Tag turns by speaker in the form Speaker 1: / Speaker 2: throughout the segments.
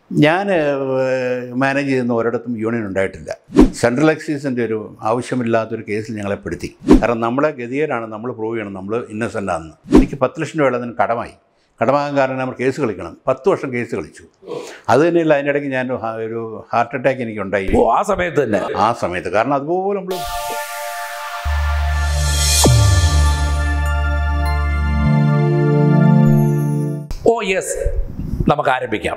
Speaker 1: ഞാൻ മാനേജ് ചെയ്യുന്ന ഒരിടത്തും യൂണിയൻ ഉണ്ടായിട്ടില്ല സെൻട്രൽ എക്സൈസിൻ്റെ ഒരു ആവശ്യമില്ലാത്തൊരു കേസിൽ ഞങ്ങളെ പെടുത്തി കാരണം നമ്മളെ ഗതികേടാണ് നമ്മൾ പ്രൂവ് ചെയ്യണം നമ്മൾ ഇന്നസെൻ്റ് ആണെന്ന് എനിക്ക് പത്ത് ലക്ഷം രൂപ അതിന് കടമായി കടമാകാൻ കാരണം നമ്മൾ കേസ് കളിക്കണം പത്ത് വർഷം കേസ് കളിച്ചു അത് തന്നെയല്ല അതിൻ്റെ ഇടയ്ക്ക് ഞാൻ ഒരു ഹ- ഒരു ഹാർട്ട് അറ്റാക്ക് എനിക്ക് ഉണ്ടായി
Speaker 2: ഓ ആ സമയത്ത് തന്നെ
Speaker 1: ആ സമയത്ത് കാരണം അതുപോലെ നമ്മൾ
Speaker 2: ഓ യെസ് നമുക്ക് ആരംഭിക്കാം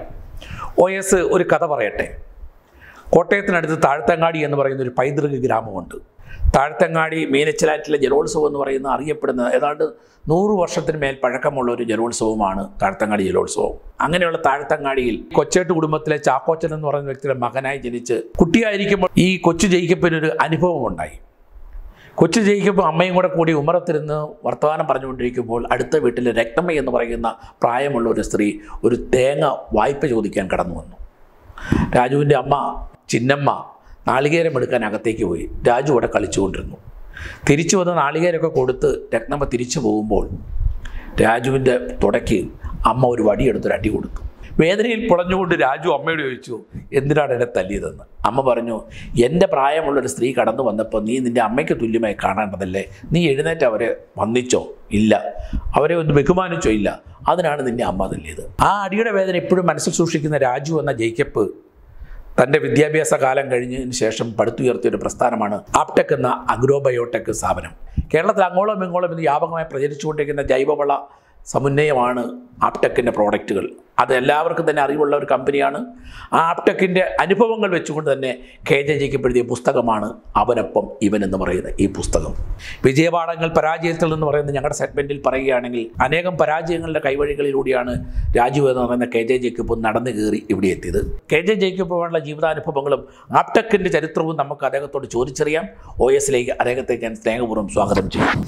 Speaker 2: ഓ യെസ് ഒരു കഥ പറയട്ടെ കോട്ടയത്തിനടുത്ത് താഴ്ത്തങ്ങാടി എന്ന് പറയുന്ന ഒരു പൈതൃക ഗ്രാമമുണ്ട് താഴ്ത്തങ്ങാടി മീനച്ചിലാറ്റിലെ ജലോത്സവം എന്ന് പറയുന്ന അറിയപ്പെടുന്ന ഏതാണ്ട് നൂറ് വർഷത്തിന് മേൽ പഴക്കമുള്ള ഒരു ജലോത്സവമാണ് താഴ്ത്തങ്ങാടി ജലോത്സവം അങ്ങനെയുള്ള താഴ്ത്തങ്ങാടിയിൽ കൊച്ചേട്ട് കുടുംബത്തിലെ ചാക്കോച്ചൻ എന്ന് പറയുന്ന വ്യക്തിയുടെ മകനായി ജനിച്ച് കുട്ടിയായിരിക്കുമ്പോൾ ഈ കൊച്ചു ജയിക്കപ്പിനൊരു അനുഭവം ഉണ്ടായി കൊച്ചു ജയിക്കുമ്പോൾ അമ്മയും കൂടെ കൂടി ഉമ്മറത്തിരുന്ന് വർത്തമാനം പറഞ്ഞുകൊണ്ടിരിക്കുമ്പോൾ അടുത്ത വീട്ടിലെ രക്തമ്മ എന്ന് പറയുന്ന പ്രായമുള്ള ഒരു സ്ത്രീ ഒരു തേങ്ങ വായ്പ ചോദിക്കാൻ കടന്നു വന്നു രാജുവിൻ്റെ അമ്മ ചിന്നമ്മ നാളികേരം എടുക്കാൻ അകത്തേക്ക് പോയി രാജു അവിടെ കളിച്ചുകൊണ്ടിരുന്നു തിരിച്ചു വന്ന് നാളികേരമൊക്കെ കൊടുത്ത് രത്നമ്മ തിരിച്ചു പോകുമ്പോൾ രാജുവിൻ്റെ തുടയ്ക്ക് അമ്മ ഒരു വടിയെടുത്തൊരു അടി കൊടുത്തു വേദനയിൽ പുളഞ്ഞുകൊണ്ട് രാജു അമ്മയോട് ചോദിച്ചു എന്തിനാണ് എന്നെ തല്ലിയതെന്ന് അമ്മ പറഞ്ഞു എൻ്റെ പ്രായമുള്ളൊരു സ്ത്രീ കടന്നു വന്നപ്പോൾ നീ നിൻ്റെ അമ്മയ്ക്ക് തുല്യമായി കാണേണ്ടതല്ലേ നീ എഴുന്നേറ്റ് അവരെ വന്നിച്ചോ ഇല്ല അവരെ ഒന്ന് ബഹുമാനിച്ചോ ഇല്ല അതിനാണ് നിന്നെ അമ്മ തല്ലിയത് ആ അടിയുടെ വേദന എപ്പോഴും മനസ്സിൽ സൂക്ഷിക്കുന്ന രാജു എന്ന ജയിക്കപ്പ് തൻ്റെ വിദ്യാഭ്യാസ കാലം കഴിഞ്ഞതിന് ശേഷം പടുത്തുയർത്തിയ ഒരു പ്രസ്ഥാനമാണ് ആപ്ടെക് എന്ന അഗ്രോബയോടെക് സ്ഥാപനം കേരളത്തിൽ അങ്ങോളം ഇങ്ങോളം ഇന്ന് വ്യാപകമായി പ്രചരിച്ചുകൊണ്ടിരിക്കുന്ന ജൈവവള സമുന്നയമാണ് ആപ്ടെക്കിൻ്റെ പ്രോഡക്റ്റുകൾ അത് എല്ലാവർക്കും തന്നെ അറിവുള്ള ഒരു കമ്പനിയാണ് ആ ആപ്ടെക്കിൻ്റെ അനുഭവങ്ങൾ വെച്ചുകൊണ്ട് തന്നെ കെ ജെ ജിക്ക് എഴുതിയ പുസ്തകമാണ് അവനൊപ്പം ഇവൻ എന്ന് പറയുന്ന ഈ പുസ്തകം വിജയപാഠങ്ങൾ പരാജയത്തിൽ എന്ന് പറയുന്ന ഞങ്ങളുടെ സെഗ്മെൻറ്റിൽ പറയുകയാണെങ്കിൽ അനേകം പരാജയങ്ങളുടെ കൈവഴികളിലൂടെയാണ് രാജു എന്ന് പറയുന്ന കെ ജെ ജേക്കബ് നടന്നു കയറി ഇവിടെ എത്തിയത് കെ ജെ ജേക്കബുള്ള ജീവിതാനുഭവങ്ങളും ആപ്ടെക്കിൻ്റെ ചരിത്രവും നമുക്ക് അദ്ദേഹത്തോട് ചോദിച്ചറിയാം ഒ എസിലേക്ക് അദ്ദേഹത്തേക്ക് ഞാൻ സ്നേഹപൂർവ്വം സ്വാഗതം ചെയ്യും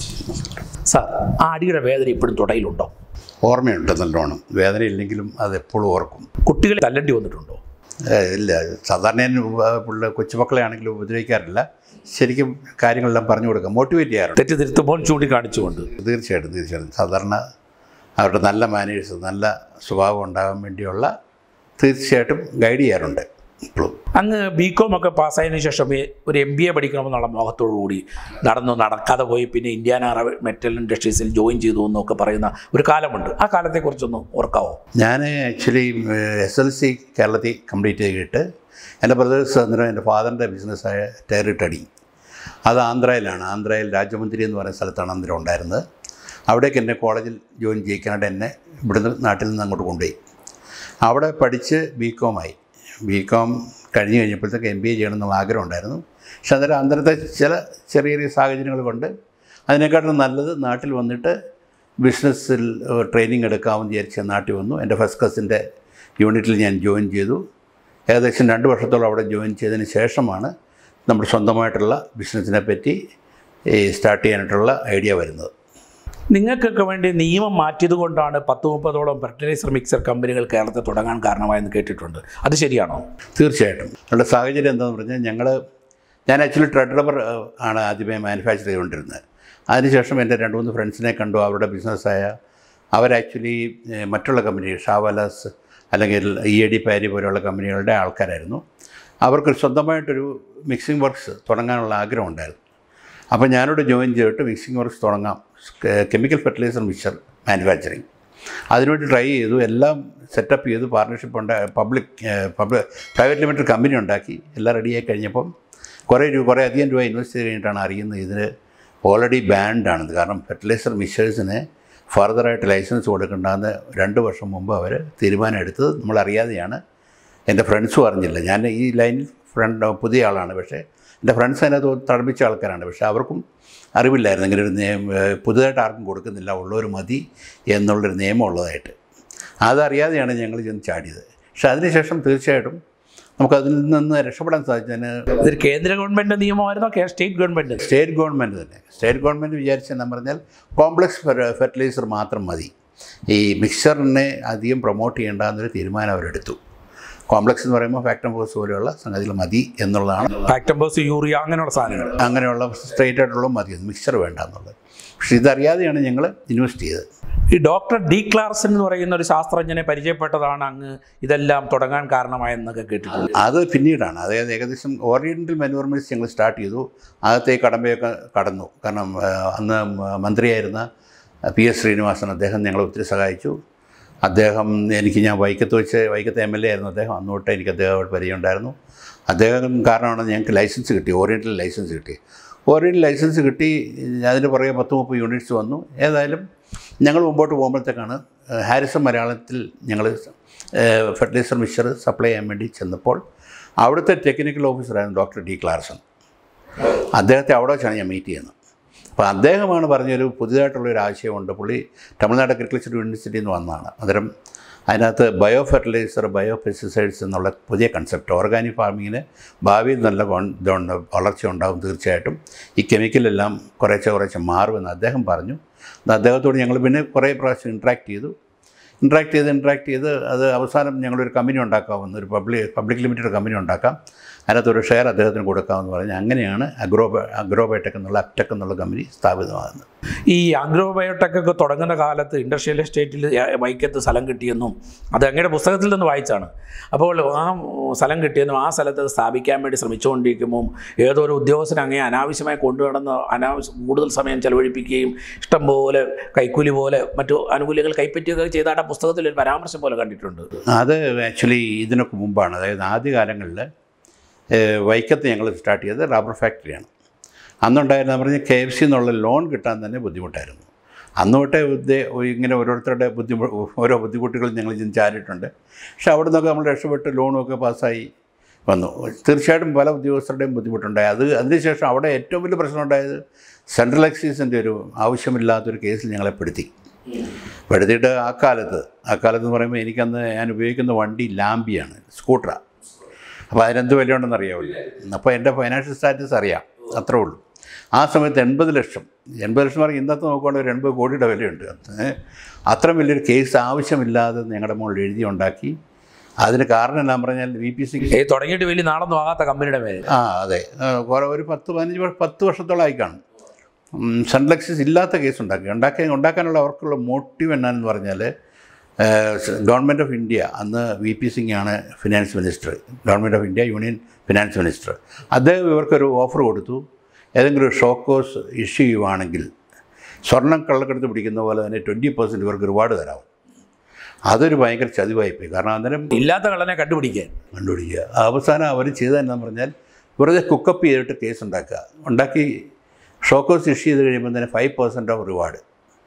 Speaker 2: സാർ ആ അടിയുടെ വേദന ഇപ്പോഴും തുടയിലുണ്ടോ
Speaker 1: ഓർമ്മയുണ്ട് നല്ലോണം വേദന ഇല്ലെങ്കിലും അത് എപ്പോഴും ഓർക്കും
Speaker 2: കുട്ടികളെ തല്ലണ്ടി വന്നിട്ടുണ്ടോ
Speaker 1: ഏ, ഇല്ല സാധാരണ ഞാൻ ഉപ- പിള്ള കൊച്ചുമക്കളെ ആണെങ്കിലും ഉപദ്രവിക്കാറില്ല ശരിക്കും കാര്യങ്ങളെല്ലാം പറഞ്ഞു കൊടുക്കാം മോട്ടിവേറ്റ് ചെയ്യാറുണ്ട്
Speaker 2: തെറ്റ് തിരുത്തുമ്പോൾ ചൂണ്ടിക്കാണിച്ചുകൊണ്ട്
Speaker 1: തീർച്ചയായിട്ടും തീർച്ചയായിട്ടും സാധാരണ അവരുടെ നല്ല മാനേഴ്സ് നല്ല സ്വഭാവം ഉണ്ടാകാൻ വേണ്ടിയുള്ള തീർച്ചയായിട്ടും ഗൈഡ് ചെയ്യാറുണ്ട് ഇപ്പോഴും
Speaker 2: അങ്ങ് ബി കോം ഒക്കെ പാസ്സായതിനു ശേഷം ഈ ഒരു എം ബി എ പഠിക്കണമെന്നുള്ള മോഹത്തോടു കൂടി നടന്നു നടക്കാതെ പോയി പിന്നെ ഇന്ത്യാന മെറ്റൽ ഇൻഡസ്ട്രീസിൽ ജോയിൻ ചെയ്തു എന്നൊക്കെ പറയുന്ന ഒരു കാലമുണ്ട് ആ കാലത്തെക്കുറിച്ചൊന്ന് ഓർക്കാവോ
Speaker 1: ഞാൻ ആക്ച്വലി എസ് എൽ സി കേരളത്തിൽ കംപ്ലീറ്റ് ചെയ്തിട്ട് എൻ്റെ ബ്രദേഴ്സ് അന്നേരം എൻ്റെ ഫാദറിൻ്റെ ബിസിനസ്സായ ടയറിട്ടടി അത് ആന്ധ്രയിലാണ് ആന്ധ്രയിൽ രാജമന്ത്രി എന്ന് പറയുന്ന സ്ഥലത്താണ് അന്നേരം ഉണ്ടായിരുന്നത് അവിടേക്ക് എന്നെ കോളേജിൽ ജോയിൻ ചെയ്യിക്കാനായിട്ട് എന്നെ ഇവിടുന്ന് നാട്ടിൽ നിന്ന് അങ്ങോട്ട് കൊണ്ടുപോയി അവിടെ പഠിച്ച് ബി കോമായി ബി കോം കഴിഞ്ഞ് കഴിഞ്ഞപ്പോഴത്തേക്ക് എം ബി എ ചെയ്യണം എന്നുള്ള ആഗ്രഹം ഉണ്ടായിരുന്നു പക്ഷെ അന്നേരം അന്നേരത്തെ ചില ചെറിയ ചെറിയ സാഹചര്യങ്ങൾ കൊണ്ട് അതിനെക്കാട്ടും നല്ലത് നാട്ടിൽ വന്നിട്ട് ബിസിനസ്സിൽ ട്രെയിനിങ് എടുക്കാമെന്ന് വിചാരിച്ച് നാട്ടിൽ വന്നു എൻ്റെ ഫസ്റ്റ് ക്ലാസിൻ്റെ യൂണിറ്റിൽ ഞാൻ ജോയിൻ ചെയ്തു ഏകദേശം രണ്ട് വർഷത്തോളം അവിടെ ജോയിൻ ചെയ്തതിന് ശേഷമാണ് നമ്മുടെ സ്വന്തമായിട്ടുള്ള ബിസിനസ്സിനെ പറ്റി ഈ സ്റ്റാർട്ട് ചെയ്യാനായിട്ടുള്ള ഐഡിയ വരുന്നത്
Speaker 2: നിങ്ങൾക്കൊക്കെ വേണ്ടി നിയമം മാറ്റിയത് കൊണ്ടാണ് പത്ത് മുപ്പതോളം ഫെർട്ടിലൈസർ മിക്സർ കമ്പനികൾ കേരളത്തിൽ തുടങ്ങാൻ കാരണമായെന്ന് കേട്ടിട്ടുണ്ട് അത് ശരിയാണോ
Speaker 1: തീർച്ചയായിട്ടും നമ്മുടെ സാഹചര്യം എന്താണെന്ന് പറഞ്ഞാൽ ഞങ്ങൾ ഞാൻ ആക്ച്വലി ട്രെഡ് റബ്ബർ ആണ് ആദ്യമേ മാനുഫാക്ചർ ചെയ്തുകൊണ്ടിരുന്നത് അതിനുശേഷം എൻ്റെ രണ്ട് മൂന്ന് ഫ്രണ്ട്സിനെ കണ്ടു അവരുടെ ബിസിനസ്സായ അവർ ആക്ച്വലി മറ്റുള്ള കമ്പനി ഷാവലാസ് അല്ലെങ്കിൽ ഇ എ ഡി പാരി പോലെയുള്ള കമ്പനികളുടെ ആൾക്കാരായിരുന്നു അവർക്ക് സ്വന്തമായിട്ടൊരു മിക്സിംഗ് വർക്ക്സ് തുടങ്ങാനുള്ള ആഗ്രഹം ഉണ്ടായിരുന്നു അപ്പോൾ ഞാനോട് ജോയിൻ ചെയ്തിട്ട് മിക്സിംഗ് വർക്ക്സ് തുടങ്ങാം കെമിക്കൽ ഫെർട്ടിലൈസർ മിക്സർ മാനുഫാക്ചറിങ് അതിനുവേണ്ടി ട്രൈ ചെയ്തു എല്ലാം സെറ്റപ്പ് ചെയ്തു പാർട്ണർഷിപ്പ് ഉണ്ടായി public public private limited company ഉണ്ടാക്കി എല്ലാം റെഡിയായി കഴിഞ്ഞപ്പം കുറേ രൂപ കുറേ അധികം രൂപ ഇൻവെസ്റ്റ് ചെയ്ത് കഴിഞ്ഞിട്ടാണ് അറിയുന്നത് ഇതിന് ഓൾറെഡി ബാൻഡ് ആണിത് കാരണം ഫെർട്ടിലൈസർ മിക്സേഴ്സിന് ഫർദറായിട്ട് ലൈസൻസ് കൊടുക്കേണ്ടെന്ന് രണ്ട് വർഷം മുമ്പ് അവർ തീരുമാനം എടുത്തത് നമ്മളറിയാതെയാണ് എൻ്റെ ഫ്രണ്ട്സും അറിഞ്ഞില്ല ഞാൻ ഈ ലൈനിൽ ഫ്രണ്ട് പുതിയ ആളാണ് പക്ഷേ എൻ്റെ ഫ്രണ്ട്സ് അതിനകത്ത് തടപ്പിച്ച ആൾക്കാരാണ് പക്ഷേ അവർക്കും അറിവില്ലായിരുന്നു ഇങ്ങനെ ഒരു നിയമം ഏഹ് പുതുതായിട്ട് ആർക്കും കൊടുക്കുന്നില്ല ഉള്ളവർ മതി എന്നുള്ളൊരു നിയമം ഉള്ളതായിട്ട് അതറിയാതെയാണ് ഞങ്ങൾ ചെന്ന് ചാടിയത് പക്ഷേ അതിനുശേഷം തീർച്ചയായിട്ടും നമുക്കതിൽ നിന്ന് രക്ഷപ്പെടാൻ സാധിച്ചതിന്
Speaker 2: ഇതൊരു കേന്ദ്ര ഗവൺമെൻറ് നിയമമായിരുന്നോ കേ- സ്റ്റേറ്റ് ഗവൺമെൻറ്
Speaker 1: സ്റ്റേറ്റ് ഗവൺമെൻറ് തന്നെ സ്റ്റേറ്റ് ഗവൺമെൻറ് വിചാരിച്ചെന്ന് പറഞ്ഞാൽ കോംപ്ലക്സ് ഫെർട്ടിലൈസർ മാത്രം മതി ഈ മിക്സറിനെ അധികം പ്രൊമോട്ട് ചെയ്യേണ്ട എന്നൊരു തീരുമാനം അവരെടുത്തു കോംപ്ലക്സ് എന്ന് പറയുമ്പോൾ ഫാക്ടംബോസ് പോലെയുള്ള സംഗതികൾ മതി എന്നുള്ളതാണ്
Speaker 2: ഫാക്ടംബോസ് യൂറിയ അങ്ങനെയുള്ള സാധനങ്ങൾ
Speaker 1: അങ്ങനെയുള്ള സ്ട്രേറ്റ് ആയിട്ടുള്ള മതി മിക്സർ വേണ്ട എന്നുള്ളത് പക്ഷേ ഇതറിയാതെയാണ് ഞങ്ങൾ ഇൻവെസ്റ്റ് ചെയ്തത്
Speaker 2: ഈ ഡോക്ടർ ഡി ക്ലാർസൺ എന്ന് പറയുന്ന ഒരു ശാസ്ത്രജ്ഞനെ പരിചയപ്പെട്ടതാണ് അങ്ങ് ഇതെല്ലാം തുടങ്ങാൻ കാരണമായെന്നൊക്കെ കേട്ടിട്ടുണ്ട്
Speaker 1: അത് പിന്നീടാണ് അതായത് ഏകദേശം ഓറിയൻ്റൽ മെനുവർമെൻറ്റ്സ് ഞങ്ങൾ സ്റ്റാർട്ട് ചെയ്തു ആദ്യത്തെ കടമ്പയൊക്കെ കടന്നു കാരണം ആ, അന്ന് മ- മന്ത്രിയായിരുന്ന പി എസ് ശ്രീനിവാസൻ അദ്ദേഹം ഞങ്ങളെ ഒത്തിരി സഹായിച്ചു അദ്ദേഹം എനിക്ക് ഞാൻ വൈക്കത്ത് വെച്ച് വൈക്കത്ത് എം എൽ എ ആയിരുന്നു അദ്ദേഹം അന്ന് തൊട്ട് എനിക്ക് അദ്ദേഹമായിട്ട് പരിചയമുണ്ടായിരുന്നു അദ്ദേഹം കാരണമാണ് ഞങ്ങൾക്ക് ലൈസൻസ് കിട്ടി ഓറിയൻ്റൽ ലൈസൻസ് കിട്ടി ഓറിയൻ്റൽ ലൈസൻസ് കിട്ടി അതിന് പുറകെ പത്ത് മുപ്പത് യൂണിറ്റ്സ് വന്നു ഏതായാലും ഞങ്ങൾ മുമ്പോട്ട് പോകുമ്പോഴത്തേക്കാണ് ഏഹ്, ഹാരിസൺ മലയാളത്തിൽ ഞങ്ങൾ ഫെർട്ടിലൈസർ മിക്സർ സപ്ലൈ ചെയ്യാൻ വേണ്ടി ചെന്നപ്പോൾ അവിടുത്തെ ടെക്നിക്കൽ ഓഫീസറായിരുന്നു ഡോക്ടർ ഡി ക്ലാർസൺ അദ്ദേഹത്തെ അവിടെ വെച്ചാണ് ഞാൻ മീറ്റ് ചെയ്യുന്നത് അപ്പോൾ അദ്ദേഹമാണ് പറഞ്ഞൊരു പുതിയതായിട്ടുള്ളൊരു ആശയമുണ്ട് പുള്ളി തമിഴ്നാട് അഗ്രികൾച്ചർ യൂണിവേഴ്സിറ്റിയിൽ നിന്ന് വന്നതാണ് അന്നേരം അതിനകത്ത് ബയോ ഫെർട്ടിലൈസർ ബയോ പെസ്റ്റിസൈഡ്സ് എന്നുള്ള പുതിയ കൺസെപ്റ്റ് ഓർഗാനിക് ഫാമിങ്ങിന് ഭാവിയിൽ നല്ല വൺ- ഇതുണ്ട് വളർച്ച ഉണ്ടാകും തീർച്ചയായിട്ടും ഈ കെമിക്കലെല്ലാം കുറേശ്ശെ കുറേശ്ശെ മാറുമെന്ന് അദ്ദേഹം പറഞ്ഞു അത് അദ്ദേഹത്തോട് ഞങ്ങൾ പിന്നെ കുറേ പ്രാവശ്യം ഇൻട്രാക്ട് ചെയ്തു ഇൻട്രാക്ട് ചെയ്ത് ഇൻട്രാക്ട് ചെയ്ത് അത് അവസാനം ഞങ്ങളൊരു കമ്പനി ഉണ്ടാക്കാമെന്ന് ഒരു പബ്ലിക് പബ്ലിക് ലിമിറ്റഡ് കമ്പനി ഉണ്ടാക്കാം അതിനകത്ത് ഒരു ഷെയർ അദ്ദേഹത്തിന് കൊടുക്കാമെന്ന് പറഞ്ഞ് അങ്ങനെയാണ് അഗ്രോ അഗ്രോബയോടെക് എന്നുള്ള അപ്ടെക് എന്നുള്ള കമ്പനി സ്ഥാപിതമാകുന്നത്
Speaker 2: ഈ അഗ്രോ ബയോടെക് ഒക്കെ തുടങ്ങുന്ന കാലത്ത് ഇൻഡസ്ട്രിയൽ എസ്റ്റേറ്റിൽ വൈക്കത്ത് സ്ഥലം കിട്ടിയെന്നും അത് അങ്ങയുടെ പുസ്തകത്തിൽ നിന്ന് വായിച്ചാണ് അപ്പോൾ ആ സ്ഥലം കിട്ടിയെന്നും ആ സ്ഥലത്ത് അത് സ്ഥാപിക്കാൻ വേണ്ടി ശ്രമിച്ചുകൊണ്ടിരിക്കുമ്പോൾ ഏതോ ഒരു ഉദ്യോഗസ്ഥൻ അങ്ങനെ അനാവശ്യമായി കൊണ്ടുനടന്ന് അനാവശ്യം കൂടുതൽ സമയം ചെലവഴിപ്പിക്കുകയും ഇഷ്ടംപോലെ കൈക്കൂലി പോലെ മറ്റു ആനുകൂല്യങ്ങൾ കൈപ്പറ്റുകയൊക്കെ ചെയ്താൽ ആ പുസ്തകത്തിൽ ഒരു പരാമർശം പോലെ കണ്ടിട്ടുണ്ട്
Speaker 1: അത് ആക്ച്വലി ഇതിനൊക്കെ മുമ്പാണ് അതായത് ആദ്യകാലങ്ങളിൽ വൈക്കത്ത് ഞങ്ങൾ സ്റ്റാർട്ട് ചെയ്തത് റബ്ബർ ഫാക്ടറിയാണ് അന്നുണ്ടായിരുന്ന പറഞ്ഞാൽ കെ എഫ് സി എന്നുള്ള ലോൺ കിട്ടാൻ തന്നെ ബുദ്ധിമുട്ടായിരുന്നു അന്ന് തൊട്ടേ ഉദ്ദേ ഇങ്ങനെ ഓരോരുത്തരുടെ ബുദ്ധിമു ഓരോ ബുദ്ധിമുട്ടുകൾ ഞങ്ങൾ ഇതിന് ചാരിയിട്ടുണ്ട് പക്ഷെ അവിടെ നിന്നൊക്കെ നമ്മൾ രക്ഷപ്പെട്ട് ലോണുമൊക്കെ പാസ്സായി വന്നു തീർച്ചയായിട്ടും പല ഉദ്യോഗസ്ഥരുടെയും ബുദ്ധിമുട്ടുണ്ടായി അത് അതിനുശേഷം അവിടെ ഏറ്റവും വലിയ പ്രശ്നം ഉണ്ടായത് സെൻട്രൽ എക്സൈസിൻ്റെ ഒരു ആവശ്യമില്ലാത്തൊരു കേസിൽ ഞങ്ങളെ പെടുത്തി പെടുത്തിയിട്ട് ആ കാലത്ത് ആ കാലത്ത് എന്ന് പറയുമ്പോൾ എനിക്കന്ന് ഞാൻ ഉപയോഗിക്കുന്ന വണ്ടി ലാംബിയാണ് സ്കൂട്ടറാണ് അപ്പോൾ അതിനെന്ത് വിലയുണ്ടെന്ന് അറിയാമല്ലോ അപ്പോൾ എൻ്റെ ഫൈനാൻഷ്യൽ സ്റ്റാറ്റസ് അറിയാം അത്രേ ഉള്ളൂ ആ സമയത്ത് എൺപത് ലക്ഷം എൺപത് ലക്ഷം പറഞ്ഞാൽ ഇന്നത്തെ നോക്കുകയാണെങ്കിൽ ഒരു എൺപത് കോടിയുടെ വിലയുണ്ട് ഏ? അത്രയും വലിയൊരു കേസ് ആവശ്യമില്ലാതെ ഞങ്ങളുടെ മുകളിൽ എഴുതി ഉണ്ടാക്കി അതിന് കാരണം എന്നാ പറഞ്ഞാൽ വി പി സി
Speaker 2: ഈ തുടങ്ങിയിട്ട് വലിയ നാളൊന്നും ആകാത്ത കമ്പനിയുടെ പേര്
Speaker 1: ആ അതെ ആ, കുറേ ഒരു പത്ത് പതിനഞ്ച് വർഷം പത്ത് വർഷത്തോളമായി കാണും സെൻട്രലക്സിസ് ഇല്ലാത്ത കേസ് ഉണ്ടാക്കി ഉണ്ടാക്കി ഉണ്ടാക്കാനുള്ള അവർക്കുള്ള മോട്ടീവ് എന്നാന്ന് പറഞ്ഞാൽ ഗവൺമെൻറ് ഓഫ് ഇന്ത്യ അന്ന് വി പി സിംഗ് ആണ് finance minister government of India union finance minister അദ്ദേഹം ഇവർക്കൊരു ഓഫർ കൊടുത്തു ഏതെങ്കിലും ഒരു ഷോക്കോസ് ഇഷ്യൂ ചെയ്യുവാണെങ്കിൽ സ്വർണ്ണം കള്ളക്കെടുത്ത് പിടിക്കുന്ന പോലെ തന്നെ ട്വൻറ്റി പെർസെൻറ്റ് ഇവർക്ക് റിവാർഡ് തരാം അതൊരു ഭയങ്കര ചതിവായിപ്പോയി കാരണം അന്നേരം
Speaker 2: ഇല്ലാത്ത കള്ളനെ കണ്ടുപിടിക്കാൻ
Speaker 1: കണ്ടുപിടിക്കുക അവസാനം അവർ ചെയ്തതെന്നു പറഞ്ഞാൽ വെറുതെ കുക്കപ്പ് ചെയ്തിട്ട് കേസ് ഉണ്ടാക്കുക ഉണ്ടാക്കി ഷോക്കോസ് ഇഷ്യൂ ചെയ്ത് കഴിയുമ്പോൾ തന്നെ ഫൈവ് പെർസെൻറ്റ് ഓഫ് റിവാർഡ്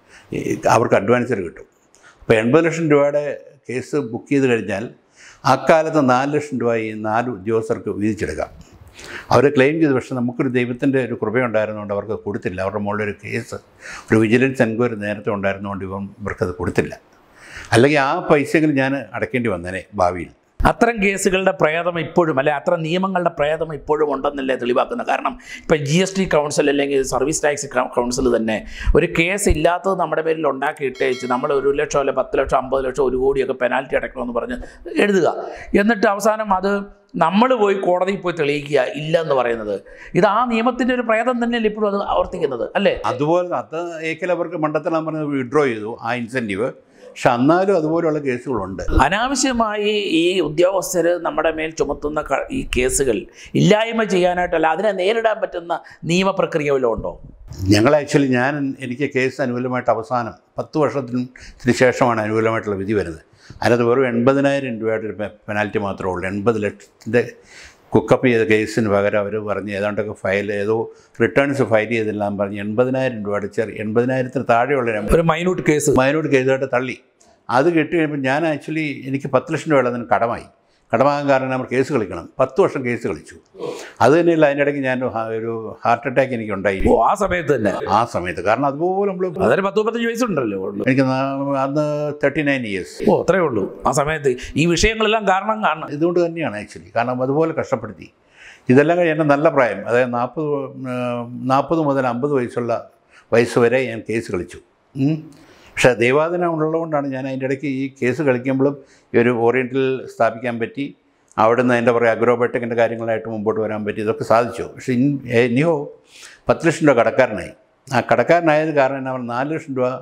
Speaker 1: അവർക്ക് അഡ്വാൻസർ കിട്ടും അപ്പോൾ എൺപത് ലക്ഷം രൂപയുടെ കേസ് ബുക്ക് ചെയ്ത് കഴിഞ്ഞാൽ അക്കാലത്ത് നാല് ലക്ഷം രൂപ ഈ നാല് ഉദ്യോഗസ്ഥർക്ക് വീതിച്ചെടുക്കാം അവർ ക്ലെയിം ചെയ്തു പക്ഷേ നമുക്കൊരു ദൈവത്തിൻ്റെ ഒരു കൃപയുണ്ടായിരുന്നുകൊണ്ട് അവർക്ക് കൊടുത്തില്ല അവരുടെ മുകളിൽ ഒരു കേസ് ഒരു വിജിലൻസ് എൻക്വയറി നേരത്തെ ഉണ്ടായിരുന്നുകൊണ്ട് ഇവൻ ഇവർക്കത് കൊടുത്തില്ല അല്ലെങ്കിൽ ആ പൈസയെങ്കിലും ഞാൻ അടയ്ക്കേണ്ടി വന്നേനെ ഭാവിയിൽ
Speaker 2: അത്തരം കേസുകളുടെ പ്രേതം ഇപ്പോഴും അല്ലെ അത്തരം നിയമങ്ങളുടെ പ്രേതം ഇപ്പോഴും ഉണ്ടെന്നല്ലേ തെളിവാക്കുന്നത് കാരണം ഇപ്പം ജി എസ് ടി കൗൺസിൽ അല്ലെങ്കിൽ സർവീസ് ടാക്സ് കൗൺസിൽ തന്നെ ഒരു കേസ് ഇല്ലാത്തത് നമ്മുടെ പേരിൽ ഉണ്ടാക്കിയിട്ടേച്ച് നമ്മൾ ഒരു ലക്ഷം അല്ലെ പത്ത് ലക്ഷം അമ്പത് ലക്ഷം ഒരു കോടിയൊക്കെ പെനാൽറ്റി അടയ്ക്കണമെന്ന് പറഞ്ഞ് എഴുതുക എന്നിട്ട് അവസാനം അത് നമ്മൾ പോയി കോടതിയിൽ പോയി തെളിയിക്കുക ഇല്ലെന്ന് പറയുന്നത് ഇത് ആ നിയമത്തിൻ്റെ ഒരു പ്രേതം തന്നെയല്ലേ ഇപ്പോഴും അത് ആവർത്തിക്കുന്നത് അല്ലേ
Speaker 1: അതുപോലെ അത് ഏക്കൽ അവർക്ക് മണ്ടത്തലാൻ പറഞ്ഞത് വിഡ്രോ ചെയ്തു ആ ഇൻസെൻറ്റീവ് പക്ഷെ എന്നാലും അതുപോലെയുള്ള കേസുകളുണ്ട്
Speaker 2: അനാവശ്യമായി ഈ ഉദ്യോഗസ്ഥർ നമ്മുടെ മേൽ ചുമത്തുന്ന ക- ഈ കേസുകൾ ഇല്ലായ്മ ചെയ്യാനായിട്ടല്ല അതിനെ നേരിടാൻ പറ്റുന്ന നിയമപ്രക്രിയ വല്ലതും ഉണ്ടോ
Speaker 1: ഞങ്ങൾ ആക്ച്വലി ഞാൻ എനിക്ക് കേസ് അനുകൂലമായിട്ട് അവസാനം പത്ത് വർഷത്തിന് ശേഷമാണ് അനുകൂലമായിട്ടുള്ള വിധി വരുന്നത് അതിനകത്ത് വെറും എൺപതിനായിരം രൂപയുടെ ഒരു പെ- പെനാൽറ്റി മാത്രമേ ഉള്ളൂ എൺപത് ലക്ഷത്തിൻ്റെ കുക്കപ്പ് ചെയ്ത കേസിന് പകരം അവർ പറഞ്ഞ് ഏതാണ്ടൊക്കെ ഫയൽ ഏതോ റിട്ടേൺസ് ഫയൽ ചെയ്തെല്ലാം പറഞ്ഞ് എൺപതിനായിരം രൂപയുടെ ചെറിയ എൺപതിനായിരത്തിന് താഴെയുള്ള ഒരു
Speaker 2: ഒരു മൈന്യൂട്ട് കേസ്
Speaker 1: മൈനോട് കേസായിട്ട് തള്ളി അത് കിട്ടി കഴിയുമ്പോൾ ഞാൻ ആക്ച്വലി എനിക്ക് പത്ത് ലക്ഷം രൂപയുടെ അതിന് കടമായി കടമാകാൻ കാരണം നമ്മൾ കേസ് കളിക്കണം പത്ത് വർഷം കേസ് കളിച്ചു അത് തന്നെയല്ല അതിൻ്റെ ഇടയ്ക്ക് ഞാൻ ഒരു ഹ- ഒരു ഹാർട്ട് അറ്റാക്ക് എനിക്ക് ഉണ്ടായി
Speaker 2: ഓ ആ സമയത്ത് തന്നെ
Speaker 1: ആ സമയത്ത് കാരണം അതുപോലെ നമ്മൾ
Speaker 2: അതൊരു പത്ത് മുപ്പത്തഞ്ച് വയസ്സുണ്ടല്ലോ ഉള്ളു
Speaker 1: എനിക്ക് നാ- അന്ന് തേർട്ടി നയൻ ഇയേഴ്സ്
Speaker 2: ഓ അത്രേ ഉള്ളൂ ആ സമയത്ത് ഈ വിഷയങ്ങളെല്ലാം കാരണം കാണണം
Speaker 1: ഇതുകൊണ്ട് തന്നെയാണ് ആക്ച്വലി കാരണം അതുപോലെ കഷ്ടപ്പെടുത്തി ഇതെല്ലാം കഴിഞ്ഞ് എൻ്റെ നല്ല പ്രായം അതായത് നാൽപ്പത് നാൽപ്പത് മുതൽ അമ്പത് വയസ്സുള്ള വയസ്സ് വരെ ഞാൻ കേസ് കളിച്ചു ഉം. പക്ഷേ ദൈവാദിനം ഉള്ളതുകൊണ്ടാണ് ഞാൻ അതിൻ്റെ ഇടയ്ക്ക് ഈ കേസ് കളിക്കുമ്പോഴും ഈ ഒരു ഓറിയൻറ്റിൽ സ്ഥാപിക്കാൻ പറ്റി അവിടെ നിന്ന് എൻ്റെ പറയുക അഗ്രോബയോടെക്കിൻ്റെ കാര്യങ്ങളായിട്ട് മുമ്പോട്ട് വരാൻ പറ്റി ഇതൊക്കെ സാധിച്ചു പക്ഷേ ഇൻ ഇനിയോ പത്ത് ലക്ഷം രൂപ കടക്കാരനായി ആ കടക്കാരനായത് കാരണം എന്നാ പറഞ്ഞാൽ നാല് ലക്ഷം രൂപ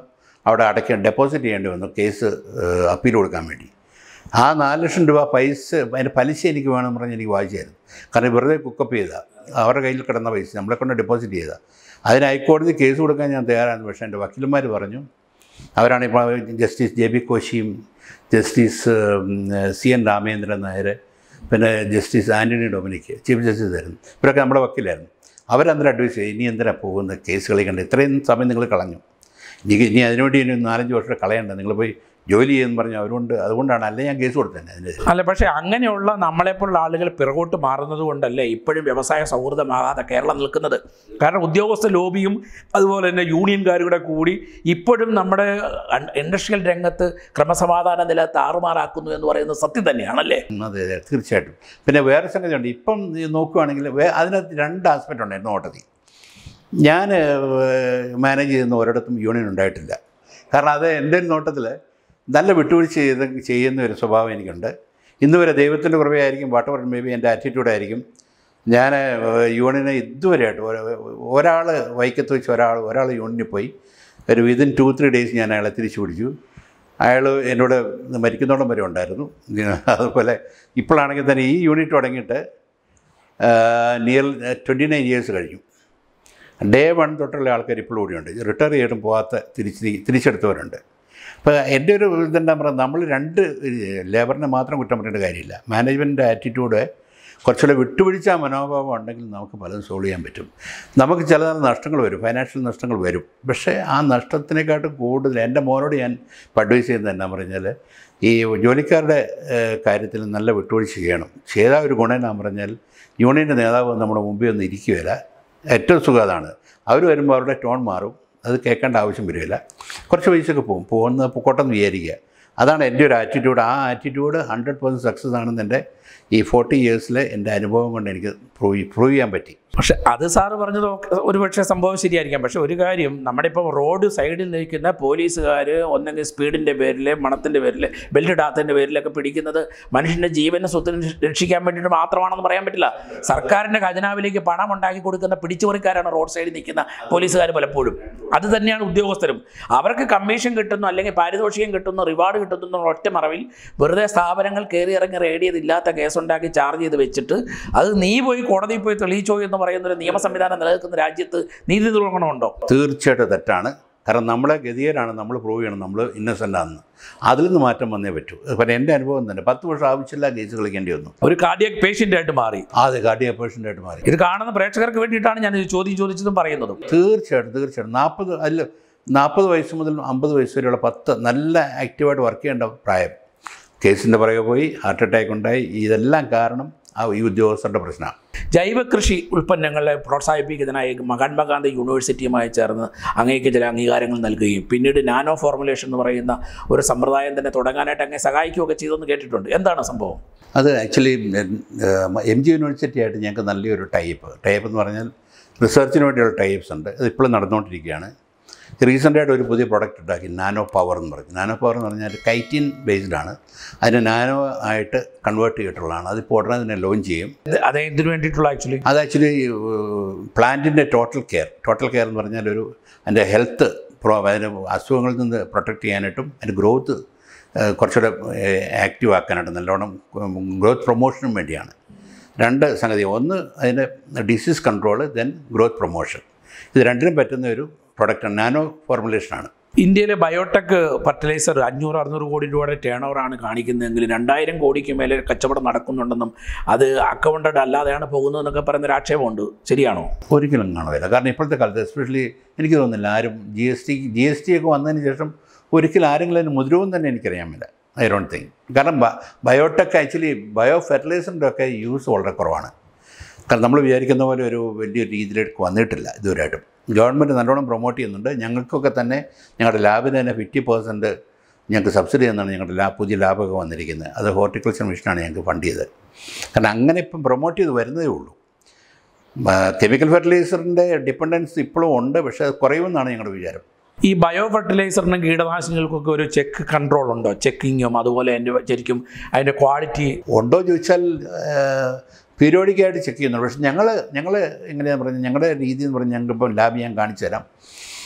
Speaker 1: അവിടെ അടയ്ക്കാൻ ഡെപ്പോസിറ്റ് ചെയ്യേണ്ടി വന്നു കേസ് അപ്പീൽ കൊടുക്കാൻ വേണ്ടി ആ നാല് ലക്ഷം രൂപ പൈസ അതിൻ്റെ പലിശ എനിക്ക് വേണമെന്ന് പറഞ്ഞ് എനിക്ക് വായിച്ചായിരുന്നു കാരണം വെറുതെ കുക്കപ്പ് ചെയ്താൽ അവരുടെ കയ്യിൽ കിടന്ന പൈസ നമ്മളെ കൊണ്ട് ഡെപ്പോസിറ്റ് ചെയ്താൽ അതിന് ഹൈക്കോടതി കേസ് കൊടുക്കാൻ ഞാൻ തയ്യാറായിരുന്നു പക്ഷേ എൻ്റെ വക്കീലന്മാർ പറഞ്ഞു അവരാണ് ഇപ്പോൾ ജസ്റ്റിസ് ജെ ബി കോശിയും ജസ്റ്റിസ് ഉം, സി എൻ രാമേന്ദ്രൻ നായർ പിന്നെ justice Antony Dominic chief justice ആയിരുന്നു ഇവരൊക്കെ നമ്മുടെ വക്കീലായിരുന്നു അവരന്നേരം അഡ്വൈസ് ചെയ്തു ഇനി എന്തിനാ പോകുന്ന കേസുകളെ കണ്ട് ഇത്രയും സമയം നിങ്ങൾ കളഞ്ഞു ഇനി ഇനി അതിനുവേണ്ടി ഇനി നാലഞ്ച് വർഷം കളയണ്ട നിങ്ങൾ പോയി ജോലി ചെയ്യുമെന്ന് പറഞ്ഞു അവരുകൊണ്ട് അതുകൊണ്ടാണ് അല്ലെ ഞാൻ കേസ് കൊടുത്തന്നെ അതിനെതിരെ
Speaker 2: അല്ല പക്ഷേ അങ്ങനെയുള്ള നമ്മളെപ്പോലുള്ള ആളുകൾ പിറകോട്ട് മാറുന്നത് കൊണ്ടല്ലേ ഇപ്പോഴും വ്യവസായ സൗഹൃദമാകാതെ കേരളം നിൽക്കുന്നത് കാരണം ഉദ്യോഗസ്ഥ ലോബിയും അതുപോലെ തന്നെ യൂണിയൻകാരുടെ കൂടി ഇപ്പോഴും നമ്മുടെ ഇൻഡസ്ട്രിയൽ രംഗത്ത് ക്രമസമാധാന നില താറുമാറാക്കുന്നു എന്ന് പറയുന്നത് സത്യം തന്നെയാണല്ലേ
Speaker 1: ഉം, അതെ അതെ തീർച്ചയായിട്ടും പിന്നെ വേറെ സംഗതിയുണ്ട് ഇപ്പം നീ നോക്കുകയാണെങ്കിൽ വേ അതിനകത്ത് രണ്ട് ആസ്പെക്റ്റ് ഉണ്ടായിരുന്നു ഓട്ടത്തിൽ ഞാൻ മാനേജ് ചെയ്യുന്ന ഒരിടത്തും യൂണിയൻ ഉണ്ടായിട്ടില്ല കാരണം അത് എൻ്റെ ഒരു നോട്ടത്തിൽ നല്ല വിട്ടുവീഴ്ച ചെയ്ത് ചെയ്യുന്ന ഒരു സ്വഭാവം എനിക്കുണ്ട് ഇന്ന് വരെ ദൈവത്തിൻ്റെ കൃപയായിരിക്കും വാട്ട് എവർ മേ ബി എൻ്റെ ആറ്റിറ്റ്യൂഡായിരിക്കും ഞാൻ യൂണിയനെ ഇതുവരെയായിട്ട് ഒരാൾ വൈക്കത്ത് വെച്ച് ഒരാൾ ഒരാൾ യൂണിയനിൽ പോയി ഒരു വിതിൻ ടു ത്രീ ഡേയ്സ് ഞാൻ അയാളെ തിരിച്ചു പിടിച്ചു അയാൾ എന്നോട് മരിക്കുന്നോളം വരെ ഉണ്ടായിരുന്നു അതുപോലെ ഇപ്പോഴാണെങ്കിൽ തന്നെ ഈ യൂണിറ്റ് തുടങ്ങിയിട്ട് നിയർ ട്വൻറ്റി നയൻ ഇയേഴ്സ് കഴിഞ്ഞു ഡേ വൺ തൊട്ടുള്ള ആൾക്കാർ ഇപ്പോഴും കൂടിയുണ്ട് റിട്ടയർ ചെയ്തിട്ടും പോകാത്ത തിരിച്ച് തിരിച്ചെടുത്തവരുണ്ട് അപ്പോൾ എൻ്റെ ഒരു ഇതെന്താ പറയുക നമ്മൾ രണ്ട് ലേബറിനെ മാത്രം കുറ്റം പറയേണ്ട കാര്യമില്ല മാനേജ്മെൻറ്റിൻ്റെ ആറ്റിറ്റ്യൂഡ് കുറച്ചുകൂടെ വിട്ടുപിടിച്ച മനോഭാവം ഉണ്ടെങ്കിൽ നമുക്ക് പലതും സോൾവ് ചെയ്യാൻ പറ്റും നമുക്ക് ചില നഷ്ടങ്ങൾ വരും ഫൈനാൻഷ്യൽ നഷ്ടങ്ങൾ വരും പക്ഷേ ആ നഷ്ടത്തിനെക്കാട്ടും കൂടുതൽ എൻ്റെ മോനോട് ഞാൻ അഡ്വൈസ് ചെയ്യുന്നത് എന്നാ പറഞ്ഞാൽ ഈ ജോലിക്കാരുടെ ഏഹ്, കാര്യത്തിൽ നല്ല വിട്ടുവീഴ്ച ചെയ്യണം ചെയ്താൽ ഒരു ഗുണം എന്നാ പറഞ്ഞാൽ യൂണിയൻ്റെ നേതാവ് നമ്മുടെ മുമ്പിൽ ഒന്നും ഇരിക്കുകയില്ല ഏറ്റവും സുഖം അതാണ് അവർ വരുമ്പോൾ അവരുടെ ടോൺ മാറും അത് കേൾക്കേണ്ട ആവശ്യം വരില്ല കുറച്ച് പൈസയൊക്കെ പോകും പോകുന്ന പൊക്കോട്ടെന്ന് വിചാരിക്കുക അതാണ് എൻ്റെ ഒരു ആറ്റിറ്റ്യൂഡ് ആ ആറ്റിറ്റ്യൂഡ് ഹൺഡ്രഡ് പെർസെൻറ്റ് സക്സസ് ആണെന്ന് എൻ്റെ ഈ ഫോർട്ടി ഇയേഴ്സിലെ എൻ്റെ അനുഭവം കൊണ്ട് എനിക്ക് പ്രൂവ് പ്രൂവ് ചെയ്യാൻ പറ്റി
Speaker 2: പക്ഷെ അത് സാറ് പറഞ്ഞത് ഒക്കെ ഒരു പക്ഷേ സംഭവം ശരിയായിരിക്കാം പക്ഷെ ഒരു കാര്യം നമ്മുടെ ഇപ്പോൾ റോഡ് സൈഡിൽ നിൽക്കുന്ന പോലീസുകാർ ഒന്നെങ്കിൽ സ്പീഡിൻ്റെ പേരിൽ മണത്തിൻ്റെ പേരിൽ ബെൽറ്റ് ഇടാത്തതിൻ്റെ പേരിലൊക്കെ പിടിക്കുന്നത് മനുഷ്യൻ്റെ ജീവനും സ്വത്തിനും രക്ഷിക്കാൻ വേണ്ടിയിട്ട് മാത്രമാണെന്ന് പറയാൻ പറ്റില്ല സർക്കാരിൻ്റെ ഖജനാവിലേക്ക് പണം ഉണ്ടാക്കി കൊടുക്കുന്ന പിടിച്ചുപറിക്കാരാണ് റോഡ് സൈഡിൽ നിൽക്കുന്ന പോലീസുകാർ പലപ്പോഴും അത് തന്നെയാണ് ഉദ്യോഗസ്ഥരും അവർക്ക് കമ്മീഷൻ കിട്ടുന്നു അല്ലെങ്കിൽ പാരിതോഷികം കിട്ടുന്നു റിവാർഡ് കിട്ടുന്നു എന്നുള്ള ഒറ്റ മറവിൽ വെറുതെ സ്ഥാപനങ്ങൾ കയറി ഇറങ്ങി റെയ്ഡ് ചെയ്തില്ലാത്ത കേസുണ്ടാക്കി ചാർജ് ചെയ്ത് വെച്ചിട്ട് അത് നീ പോയി കോടതിയിൽ പോയി തെളിയിച്ചോ എന്ന് പറയുന്ന ഒരു നിയമ സംവിധാനം നിലനിൽക്കുന്ന രാജ്യത്ത് നീതി നിർവഹണമുണ്ടോ
Speaker 1: തീർച്ചയായിട്ടും തെറ്റാണ് കാരണം നമ്മളെ ഗതികേടാണ് നമ്മൾ പ്രൂവ് ചെയ്യണം നമ്മൾ ഇന്നസെൻ്റ് ആണെന്ന് അതിൽ നിന്ന് മാറ്റം വന്നേ പറ്റൂ പിന്നെ എൻ്റെ അനുഭവം തന്നെ പത്ത് വർഷം ആവശ്യമില്ല കേസ് കളിക്കേണ്ടി വന്നു
Speaker 2: ഒരു കാർഡിയക് പേഷ്യൻ്റ് ആയിട്ട് മാറി
Speaker 1: ആദ്യ കാർഡിയ പേഷ്യൻ്റായിട്ട് മാറി
Speaker 2: ഇത് കാണുന്ന പ്രേക്ഷകർക്ക് വേണ്ടിയിട്ടാണ് ഞാൻ ഇത് ചോദ്യം ചോദിച്ചതും പറയുന്നതും
Speaker 1: തീർച്ചയായിട്ടും തീർച്ചയായിട്ടും നാൽപ്പത് അല്ല നാൽപ്പത് വയസ്സ് മുതൽ അമ്പത് വയസ്സ് വരെയുള്ള പത്ത് നല്ല ആക്റ്റീവായിട്ട് വർക്ക് ചെയ്യേണ്ട പ്രായം കേസിൻ്റെ പുറകെ പോയി ഹാർട്ട് അറ്റാക്ക് ഉണ്ടായി ഇതെല്ലാം കാരണം ആ ഈ ഉദ്യോഗസ്ഥരുടെ പ്രശ്നമാണ്
Speaker 2: ജൈവ കൃഷി ഉൽപ്പന്നങ്ങളെ പ്രോത്സാഹിപ്പിക്കുന്നതിനായി മഹാത്മാഗാന്ധി യൂണിവേഴ്സിറ്റിയുമായി ചേർന്ന് അങ്ങേക്ക് ചില അംഗീകാരങ്ങൾ നൽകുകയും പിന്നീട് നാനോ ഫോർമുലേഷൻ എന്ന് പറയുന്ന ഒരു സമ്പ്രദായം തന്നെ തുടങ്ങാനായിട്ട് അങ്ങേ സഹായിക്കുകയൊക്കെ ചെയ്തെന്ന് കേട്ടിട്ടുണ്ട് എന്താണ് സംഭവം
Speaker 1: അത് ആക്ച്വലി എം ജി യൂണിവേഴ്സിറ്റി ആയിട്ട് ഞങ്ങൾക്ക് നല്ലൊരു ടൈപ്പ് ടൈപ്പ് എന്ന് പറഞ്ഞാൽ റിസർച്ചിന് വേണ്ടിയുള്ള ടൈപ്സ് ഉണ്ട് അത് ഇപ്പോഴും നടന്നുകൊണ്ടിരിക്കുകയാണ് റീസെൻ്റായിട്ട് ഒരു പുതിയ പ്രോഡക്റ്റ് ഉണ്ടാക്കി നാനോ പവർ എന്ന് പറയും നാനോ പവർ എന്ന് പറഞ്ഞാൽ കൈറ്റിൻ ബേസ്ഡ് ആണ് അതിനെ നാനോ ആയിട്ട് കൺവേർട്ട് ചെയ്തിട്ടുള്ളതാണ് അതിപ്പോൾ ഉടനെ തന്നെ ലോഞ്ച് ചെയ്യും
Speaker 2: ഇത് അതേ ഇതിന് വേണ്ടിയിട്ടുള്ള ആക്ച്വലി
Speaker 1: അത് ആക്ച്വലി പ്ലാന്റിൻ്റെ ടോട്ടൽ കെയർ ടോട്ടൽ കെയർ എന്ന് പറഞ്ഞാൽ ഒരു അതിൻ്റെ ഹെൽത്ത് പ്രോ അതിന് അസുഖങ്ങളിൽ നിന്ന് പ്രൊട്ടക്റ്റ് ചെയ്യാനായിട്ടും അതിൻ്റെ ഗ്രോത്ത് കുറച്ചുകൂടെ ആക്റ്റീവ് ആക്കാനായിട്ട് നല്ലോണം ഗ്രോത്ത് പ്രൊമോഷനും വേണ്ടിയാണ് രണ്ട് സംഗതി ഒന്ന് അതിൻ്റെ disease control then growth promotion ഇത് രണ്ടിനും പറ്റുന്ന ഒരു പ്രൊഡക്റ്റാണ് നാനോ ഫോർമുലേഷനാണ്
Speaker 2: ഇന്ത്യയിലെ ബയോടെക് ഫർട്ടിലൈസർ അഞ്ഞൂറ് അറുന്നൂറ് കോടി രൂപയുടെ ടേൺ ഓവറാണ് കാണിക്കുന്നതെങ്കിൽ രണ്ടായിരം കോടിക്ക് മേലെ കച്ചവടം നടക്കുന്നുണ്ടെന്നും അത് അക്കൗണ്ടഡ് അല്ലാതെയാണ് പോകുന്നതെന്നൊക്കെ പറയുന്ന ഒരു ആക്ഷേപമുണ്ട് ശരിയാണോ
Speaker 1: ഒരിക്കലും കാണുകയില്ല കാരണം ഇപ്പോഴത്തെ കാലത്ത് എസ്പെഷ്യലി എനിക്ക് തോന്നുന്നില്ല ആരും G S T G S T ഒക്കെ വന്നതിന് ശേഷം ഒരിക്കലും ആരെങ്കിലും അതിന് മുദ്രവും തന്നെ എനിക്കറിയാമില്ല ഐ ഡോണ്ട് തിങ്ക് കാരണം ബയോടെക് ആക്ച്വലി ബയോ ഫെർട്ടിലൈസറിൻ്റെ ഒക്കെ യൂസ് വളരെ കുറവാണ് കാരണം നമ്മൾ വിചാരിക്കുന്ന പോലെ ഒരു വലിയ രീതിയിലേക്ക് വന്നിട്ടില്ല ഇതുവരെയായിട്ടും ഗവൺമെൻറ് നല്ലോണം പ്രൊമോട്ട് ചെയ്യുന്നുണ്ട് ഞങ്ങൾക്കൊക്കെ തന്നെ ഞങ്ങളുടെ ലാബിന് തന്നെ ഫിഫ്റ്റി പെർസെൻറ്റ് ഞങ്ങൾക്ക് സബ്സിഡി എന്നാണ് ഞങ്ങളുടെ ലാബ് പുതിയ ലാബൊക്കെ വന്നിരിക്കുന്നത് അത് ഹോർട്ടിക്കൾച്ചർ മിഷനാണ് ഞങ്ങൾക്ക് ഫണ്ട് ചെയ്തത് കാരണം അങ്ങനെ ഇപ്പം പ്രൊമോട്ട് ചെയ്ത് വരുന്നതേ ഉള്ളൂ കെമിക്കൽ ഫെർട്ടിലൈസറിൻ്റെ ഡിപ്പെൻഡൻസ് ഇപ്പോഴും ഉണ്ട് പക്ഷേ അത് കുറയുമെന്നാണ് ഞങ്ങളുടെ വിചാരം
Speaker 2: ഈ ബയോ ഫെർട്ടിലൈസറിനും കീടനാശിനികൾക്കൊക്കെ ഒരു ചെക്ക് കൺട്രോൾ ഉണ്ടോ ചെക്കിങ്ങും അതുപോലെ അതിൻ്റെ ശരിക്കും അതിൻ്റെ ക്വാളിറ്റി
Speaker 1: ഉണ്ടോ ചോദിച്ചാൽ പീരിയോഡിക്കായിട്ട് ചെക്ക് ചെയ്യുന്നുണ്ട് പക്ഷേ ഞങ്ങൾ ഞങ്ങൾ എങ്ങനെയാണെന്ന് പറഞ്ഞാൽ ഞങ്ങളുടെ രീതി എന്ന് പറഞ്ഞാൽ ഞങ്ങൾക്കിപ്പം ലാബ് ഞാൻ കാണിച്ചു തരാം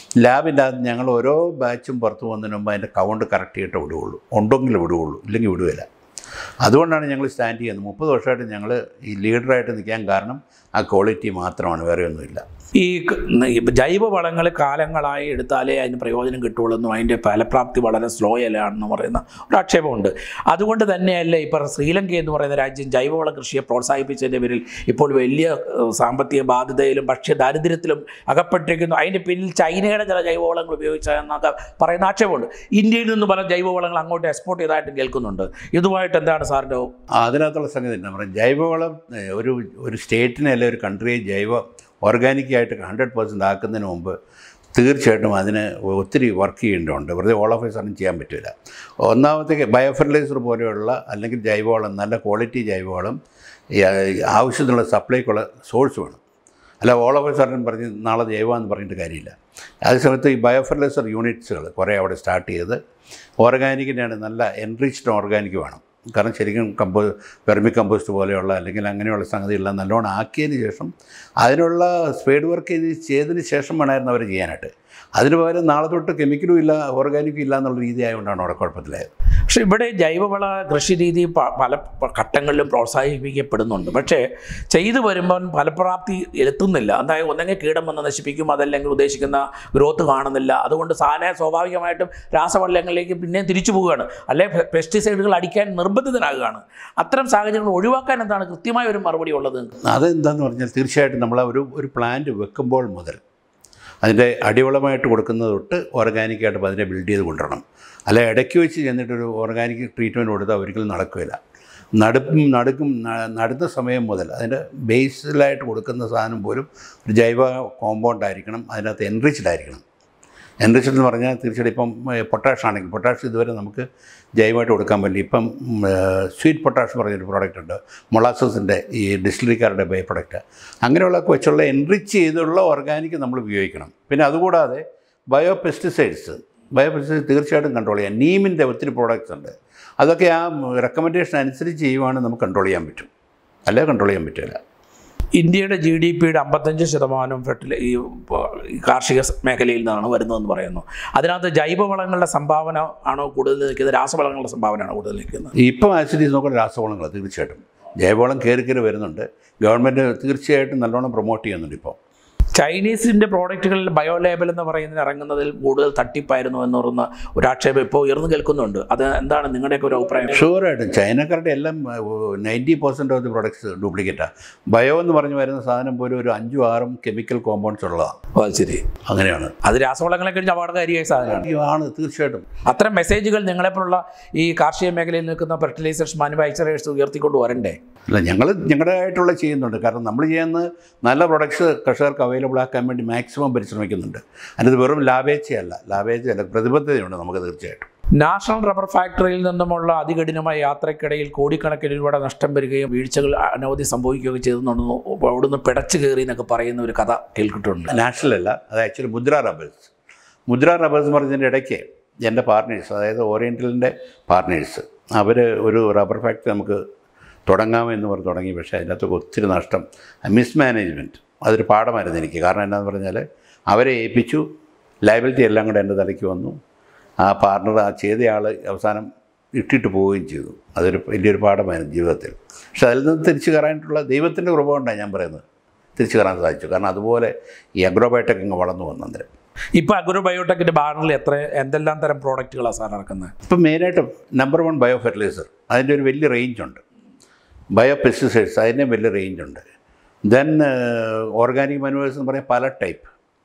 Speaker 1: ലാബിൻ്റെ അകത്ത് ഞങ്ങൾ ഓരോ ബാച്ചും പുറത്ത് പോകുന്നതിന് മുമ്പ് അതിൻ്റെ കൗണ്ട് കറക്റ്റ് ചെയ്തിട്ട് വിടുകയുള്ളൂ ഉണ്ടെങ്കിൽ വിടുകയുള്ളൂ ഇല്ലെങ്കിൽ വിടുകയില്ല അതുകൊണ്ടാണ് ഞങ്ങൾ സ്റ്റാൻഡ് ചെയ്യുന്നത് മുപ്പത് വർഷമായിട്ട് ഞങ്ങൾ ഈ ലീഡറായിട്ട് നിൽക്കാൻ കാരണം ആ ക്വാളിറ്റി മാത്രമാണ് വേറെ ഒന്നുമില്ല
Speaker 2: ഈ ക- ഈ ജൈവ വളങ്ങൾ കാലങ്ങളായി എടുത്താലേ അതിന് പ്രയോജനം കിട്ടുള്ളൂ എന്നും അതിൻ്റെ ഫലപ്രാപ്തി വളരെ സ്ലോ ആണെന്ന് പറയുന്ന ഒരു ആക്ഷേപമുണ്ട് അതുകൊണ്ട് തന്നെയല്ലേ ഇപ്പോൾ ശ്രീലങ്ക എന്ന് പറയുന്ന രാജ്യം ജൈവവള കൃഷിയെ പ്രോത്സാഹിപ്പിച്ചതിൻ്റെ പേരിൽ ഇപ്പോൾ വലിയ ഏഹ്, സാമ്പത്തിക ബാധ്യതയിലും ഭക്ഷ്യ ദാരിദ്ര്യത്തിലും അകപ്പെട്ടിരിക്കുന്നു അതിൻ്റെ പിന്നിൽ ചൈനയുടെ ചില ജൈവവളങ്ങൾ ഉപയോഗിച്ചെന്നൊക്കെ പറയുന്ന ആക്ഷേപമുണ്ട് ഇന്ത്യയിൽ നിന്ന് പല ജൈവവളങ്ങൾ അങ്ങോട്ട് എക്സ്പോർട്ട് ചെയ്തതായിട്ട് കേൾക്കുന്നുണ്ട് ഇതുമായിട്ട് എന്താണ് സാറിൻ്റെ
Speaker 1: അതിനകത്തുള്ള സംഗതി എന്താ പറയുക ജൈവവളം ഏഹ്, ഒരു ഒരു സ്റ്റേറ്റിനെ അല്ലെങ്കിൽ ഒരു കൺട്രിയെ ജൈവ ഓർഗാനിക്കായിട്ട് ഹൺഡ്രഡ് പെർസെൻറ്റ് ആക്കുന്നതിന് മുമ്പ് തീർച്ചയായിട്ടും അതിന് ഒത്തിരി വർക്ക് ചെയ്യേണ്ടതുണ്ട് വെറുതെ ഓൾ ഓഫ് ഒന്നും ചെയ്യാൻ പറ്റില്ല ഒന്നാമത്തേക്ക് ബയോ ഫെർട്ടിലൈസർ പോലെയുള്ള അല്ലെങ്കിൽ ജൈവവളം നല്ല ക്വാളിറ്റി ജൈവവളം ഈ, ആ, ആവശ്യത്തിനുള്ള സപ്ലൈക്കുള്ള സോഴ്സ് വേണം അല്ല ഓൾ ഓഫ് സഡൻ പറഞ്ഞ് നാളെ ജൈവമെന്ന് പറഞ്ഞിട്ട് കാര്യമില്ല അതേസമയത്ത് ഈ ബയോ ഫെർട്ടിലൈസർ യൂണിറ്റ്സുകൾ കുറേ അവിടെ സ്റ്റാർട്ട് ചെയ്ത് ഓർഗാനിക്കിൻ്റെയാണ് നല്ല എൻറിച്ച്ഡ് ഓർഗാനിക് വേണം കാരണം ശരിക്കും കമ്പോ വെർമി കമ്പോസ്റ്റ് പോലെയുള്ള അല്ലെങ്കിൽ അങ്ങനെയുള്ള സംഗതികളെല്ലാം നല്ലോണം ആക്കിയതിന് ശേഷം അതിനുള്ള സ്പീഡ് വർക്ക് ചെയ്ത് ചെയ്തതിന് ശേഷം വേണമായിരുന്നു അവർ ചെയ്യാനായിട്ട് അതിന് പകരം നാളെ തൊട്ട് കെമിക്കലും ഇല്ല ഓർഗാനിക്കും ഇല്ല എന്നുള്ള രീതി ആയതുകൊണ്ടാണ് അവിടെ കുഴപ്പത്തിലായത്
Speaker 2: പക്ഷേ ഇവിടെ ജൈവവള കൃഷി രീതി പ- പല പ- ഘട്ടങ്ങളിലും പ്രോത്സാഹിപ്പിക്കപ്പെടുന്നുണ്ട് പക്ഷേ ചെയ്തു വരുമ്പം ഫലപ്രാപ്തി എത്തുന്നില്ല അതായത് ഒന്നെങ്കിൽ കീടം വന്ന് നശിപ്പിക്കും അതല്ലെങ്കിൽ ഉദ്ദേശിക്കുന്ന ഗ്രോത്ത് കാണുന്നില്ല അതുകൊണ്ട് സാധന സ്വാഭാവികമായിട്ടും രാസവളങ്ങളിലേക്ക് പിന്നെയും തിരിച്ചു പോവുകയാണ് അല്ലെ പെസ്റ്റിസൈഡുകൾ അടിക്കാൻ നിർബന്ധിതനാകുകയാണ് അത്തരം സാഹചര്യങ്ങൾ ഒഴിവാക്കാൻ എന്താണ് കൃത്യമായ ഒരു മറുപടി ഉള്ളത്
Speaker 1: അതെന്താന്ന് പറഞ്ഞാൽ തീർച്ചയായിട്ടും നമ്മൾ ഒരു ഒരു പ്ലാന്റ് വെക്കുമ്പോൾ മുതൽ അതിൻ്റെ അടിവളമായിട്ട് കൊടുക്കുന്നത് തൊട്ട് ഓർഗാനിക്കായിട്ട് അതിനെ ബിൽഡ് ചെയ്ത് കൊണ്ടുവരണം അല്ല ഇടയ്ക്ക് വെച്ച് ചെന്നിട്ടൊരു ഓർഗാനിക് ട്രീറ്റ്മെൻറ്റ് കൊടുത്താൽ ഒരിക്കലും നടക്കുകയില്ല നടുപ്പും നടുക്കും ന- നടുന്ന സമയം മുതൽ അതിൻ്റെ ബേസിലായിട്ട് കൊടുക്കുന്ന സാധനം പോലും ഒരു ജൈവ കോമ്പൗണ്ട് ആയിരിക്കണം അതിനകത്ത് എൻറിച്ച്ഡ് ആയിരിക്കണം എൻറിച്ച്ഡ് എന്ന് പറഞ്ഞാൽ തീർച്ചയായിട്ടും ഇപ്പം പൊട്ടാഷ് ആണെങ്കിൽ പൊട്ടാഷ് ഇതുവരെ നമുക്ക് ജൈവമായിട്ട് കൊടുക്കാൻ പറ്റില്ല ഇപ്പം സ്വീറ്റ് പൊട്ടാഷ് പറഞ്ഞൊരു പ്രോഡക്റ്റ് ഉണ്ട് മൊളാസസിൻ്റെ ഈ ഡിസ്റ്റിലറിക്കാരുടെ ബൈ പ്രൊഡക്റ്റ് അങ്ങനെയുള്ള വെച്ചുള്ള എൻറിച്ച് ചെയ്തുള്ള ഓർഗാനിക് നമ്മൾ ഉപയോഗിക്കണം പിന്നെ അതുകൂടാതെ ബയോ പെസ്റ്റിസൈഡ്സ് ബയോ പെസ്റ്റിസൈഡ് തീർച്ചയായിട്ടും കൺട്രോൾ ചെയ്യാം നീമിൻ്റെ ഒത്തിരി പ്രോഡക്റ്റ്സ് ഉണ്ട് അതൊക്കെ ആ റെക്കമെൻഡേഷൻ അനുസരിച്ച് ചെയ്യുവാണെങ്കിൽ നമുക്ക് കൺട്രോൾ ചെയ്യാൻ പറ്റും അല്ലേ കൺട്രോൾ ചെയ്യാൻ പറ്റില്ല
Speaker 2: ഇന്ത്യയുടെ ജി ഡി പിയുടെ അമ്പത്തഞ്ച് ശതമാനം ഫെർട്ടിലൈ ഈ പ- ഈ കാർഷിക സ് മേഖലയിൽ നിന്നാണ് വരുന്നതെന്ന് പറയുന്നു അതിനകത്ത് ജൈവവളങ്ങളുടെ സംഭാവന ആണോ കൂടുതൽ നിൽക്കുന്നത് രാസവളങ്ങളുടെ സംഭാവനയാണോ കൂടുതൽ നിൽക്കുന്നത്
Speaker 1: ഇപ്പം ആക്ച്വലി നോക്കുന്ന രാസവളങ്ങൾ തീർച്ചയായിട്ടും ജൈവവളം കയറി കയറി വരുന്നുണ്ട് ഗവൺമെൻറ് തീർച്ചയായിട്ടും നല്ലോണം പ്രൊമോട്ട് ചെയ്യുന്നുണ്ട് ഇപ്പോൾ
Speaker 2: ചൈനീസിൻ്റെ പ്രോഡക്റ്റുകളിൽ ബയോ ലേബൽ എന്ന് പറയുന്നതിന് ഇറങ്ങുന്നതിൽ കൂടുതൽ തട്ടിപ്പായിരുന്നു എന്ന് പറയുന്ന ഒരു ആക്ഷേപം ഇപ്പോൾ ഉയർന്നു കേൾക്കുന്നുണ്ട് അത് എന്താണ് നിങ്ങളുടെയൊക്കെ ഒരു അഭിപ്രായം
Speaker 1: ഷുവറായിട്ടും ചൈനക്കാരുടെ എല്ലാം ninety percent of the products ഡ്യൂപ്ലിക്കേറ്റാണ് ബയോ എന്ന് പറഞ്ഞ് വരുന്ന സാധനം പോലും ഒരു അഞ്ചും ആറും കെമിക്കൽ കോമ്പൗണ്ട്സ് ഉള്ളതാണ്
Speaker 2: ഓ, അത് ശരി
Speaker 1: അങ്ങനെയാണ്
Speaker 2: അത് രാസവളങ്ങളെ കഴിഞ്ഞ് അപകടകാരിയായ സാധനമാണ്
Speaker 1: ഈ ആണ് തീർച്ചയായിട്ടും
Speaker 2: അത്തരം മെസ്സേജുകൾ നിങ്ങളെപ്പോലുള്ള ഈ കാർഷിക മേഖലയിൽ നിൽക്കുന്ന ഫെർട്ടിലൈസേഴ്സ് മാനുഫാക്ചറേഴ്സ് ഉയർത്തിക്കൊണ്ട് വരണ്ടേ
Speaker 1: അല്ല ഞങ്ങൾ ഞങ്ങളുടേതായിട്ടുള്ള ചെയ്യുന്നുണ്ട് കാരണം നമ്മൾ ചെയ്യുന്ന നല്ല പ്രൊഡക്ട്സ് കർഷകർക്ക് അവൈലബിൾ ആക്കാൻ വേണ്ടി മാക്സിമം പരിശ്രമിക്കുന്നുണ്ട് അതിനത് വെറും ലാഭേച്ഛയല്ല ലാഭേച്ഛയല്ല പ്രതിബദ്ധതയുണ്ട് നമുക്ക് തീർച്ചയായിട്ടും
Speaker 2: നാഷണൽ റബ്ബർ ഫാക്ടറിയിൽ നിന്നുമുള്ള അതികഠിനമായ യാത്രക്കിടയിൽ കോടിക്കണക്കിന് രൂപയുടെ നഷ്ടം വരികയും വീഴ്ചകൾ അനവധി സംഭവിക്കുകയും ചെയ്തെന്നുണ്ടെന്ന് അവിടുന്ന് പിടച്ചു കയറി എന്നൊക്കെ പറയുന്ന ഒരു കഥ കേൾക്കിട്ടുണ്ട്
Speaker 1: നാഷണൽ അല്ല അത് ആക്ച്വലി മുദ്ര റബ്ബേഴ്സ് മുദ്ര റബ്ബേഴ്സ് എന്ന് പറഞ്ഞതിൻ്റെ ഇടയ്ക്ക് എൻ്റെ പാർട്ട്നേഴ്സ് അതായത് ഓറിയൻ്റലിൻ്റെ പാർട്ട്നേഴ്സ് അവർ ഒരു റബ്ബർ ഫാക്ടറി നമുക്ക് തുടങ്ങാമെന്ന് പറഞ്ഞ് തുടങ്ങി പക്ഷേ അതിനകത്തൊക്കെ ഒത്തിരി നഷ്ടം മിസ്മാനേജ്മെൻറ്റ് അതൊരു പാഠമായിരുന്നു എനിക്ക് കാരണം എന്താണെന്ന് പറഞ്ഞാൽ അവരെ ഏൽപ്പിച്ചു ലയബിലിറ്റി എല്ലാം കൂടെ എൻ്റെ തലയ്ക്ക് വന്നു ആ പാർട്ണർ ആ ചെയ്തയാൾ അവസാനം ഇട്ടിട്ട് പോവുകയും ചെയ്തു അതൊരു വലിയൊരു പാഠമായിരുന്നു ജീവിതത്തിൽ പക്ഷെ അതിൽ നിന്ന് തിരിച്ചു കയറാനായിട്ടുള്ള ദൈവത്തിൻ്റെ കൃപ കൊണ്ടാണ് ഞാൻ പറയുന്നത് തിരിച്ചു കയറാൻ സാധിച്ചു കാരണം അതുപോലെ ഈ അഗ്രോബയോടെക് അങ്ങ് വളർന്നു വന്നു അന്നേരം
Speaker 2: ഇപ്പോൾ അഗ്രോ ബയോടെക്കിൻ്റെ ബാനറിൽ എത്ര എന്തെല്ലാം തരം പ്രോഡക്റ്റുകളാണ് സാർ ഇറക്കുന്നത്
Speaker 1: ഇപ്പം മെയിനായിട്ട് നമ്പർ വൺ ബയോ ഫെർട്ടിലൈസർ അതിൻ്റെ ഒരു വലിയ റേഞ്ച് ഉണ്ട് ബയോ പെസ്റ്റിസൈഡ്സ് അതിൻ്റെ വലിയ റേഞ്ച് ഉണ്ട് ദെൻ ഓർഗാനിക് മാനുവേഴ്സ് എന്ന് പറഞ്ഞാൽ പല ടൈപ്പ്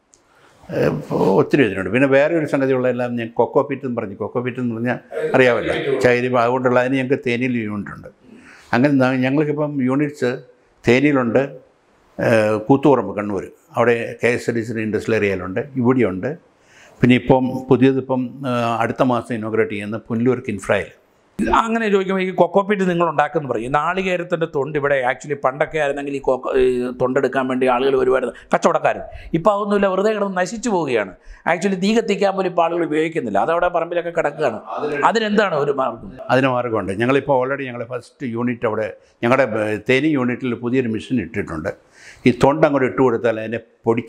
Speaker 1: ഒത്തിരി ഇതിനുണ്ട് പിന്നെ വേറെ ഒരു സംഗതിയുള്ളതെല്ലാം ഞാൻ കൊക്കോ പിറ്റ് എന്ന് പറഞ്ഞു കൊക്കോ പിറ്റ് എന്ന് പറഞ്ഞാൽ അറിയാമല്ലോ ചൈരി അതുകൊണ്ടുള്ള അതിന് ഞങ്ങൾക്ക് തേനിയിൽ യൂണിറ്റ് ഉണ്ട് അങ്ങനെ ന- ഞങ്ങൾക്കിപ്പം യൂണിറ്റ്സ് തേനിയിലുണ്ട് ഏഹ് കൂത്തുപറമ്പ് കണ്ണൂർ അവിടെ K S D C industrial ഏരിയയിലുണ്ട് ഇവിടെയുണ്ട് പിന്നെ ഇപ്പം പുതിയതിപ്പം ഏഹ് അടുത്ത മാസം ഇനോഗ്രേറ്റ് ചെയ്യുന്ന പുല്ലൂർ കിൻഫ്രയിൽ
Speaker 2: അങ്ങനെ ചോദിക്കുമ്പോൾ ഈ കൊക്കോപ്പിറ്റ് നിങ്ങൾ ഉണ്ടാക്കുന്നു പറയും ഈ നാളികേരത്തിൻ്റെ തൊണ്ട് ഇവിടെ ആക്ച്വലി പണ്ടൊക്കെ ആയിരുന്നെങ്കിൽ ഈ കൊക്കോ ഈ തൊണ്ടെടുക്കാൻ വേണ്ടി ആളുകൾ വരുമായിരുന്നു കച്ചവടക്കാരൻ ഇപ്പോൾ അതൊന്നുമില്ല വെറുതെ കിടന്ന് നശിച്ചു പോവുകയാണ് ആക്ച്വലി തീ കത്തിക്കാൻ പോലും ഇപ്പോൾ ആളുകൾ ഉപയോഗിക്കുന്നില്ല അതവിടെ പറമ്പിലൊക്കെ കിടക്കുകയാണ് അതിനെന്താണ് ഒരു മാർഗം
Speaker 1: അതിന് മാർഗമുണ്ട് ഞങ്ങളിപ്പോൾ ഓൾറെഡി ഞങ്ങൾ ഫസ്റ്റ് യൂണിറ്റ് അവിടെ ഞങ്ങളുടെ ബ- തേനി യൂണിറ്റിൽ പുതിയൊരു മെഷീൻ ഇട്ടിട്ടുണ്ട് ഈ തൊണ്ട് അങ്ങോട്ട് ഇട്ട് കൊടുത്താൽ അതിനെ പൊടിച്ച്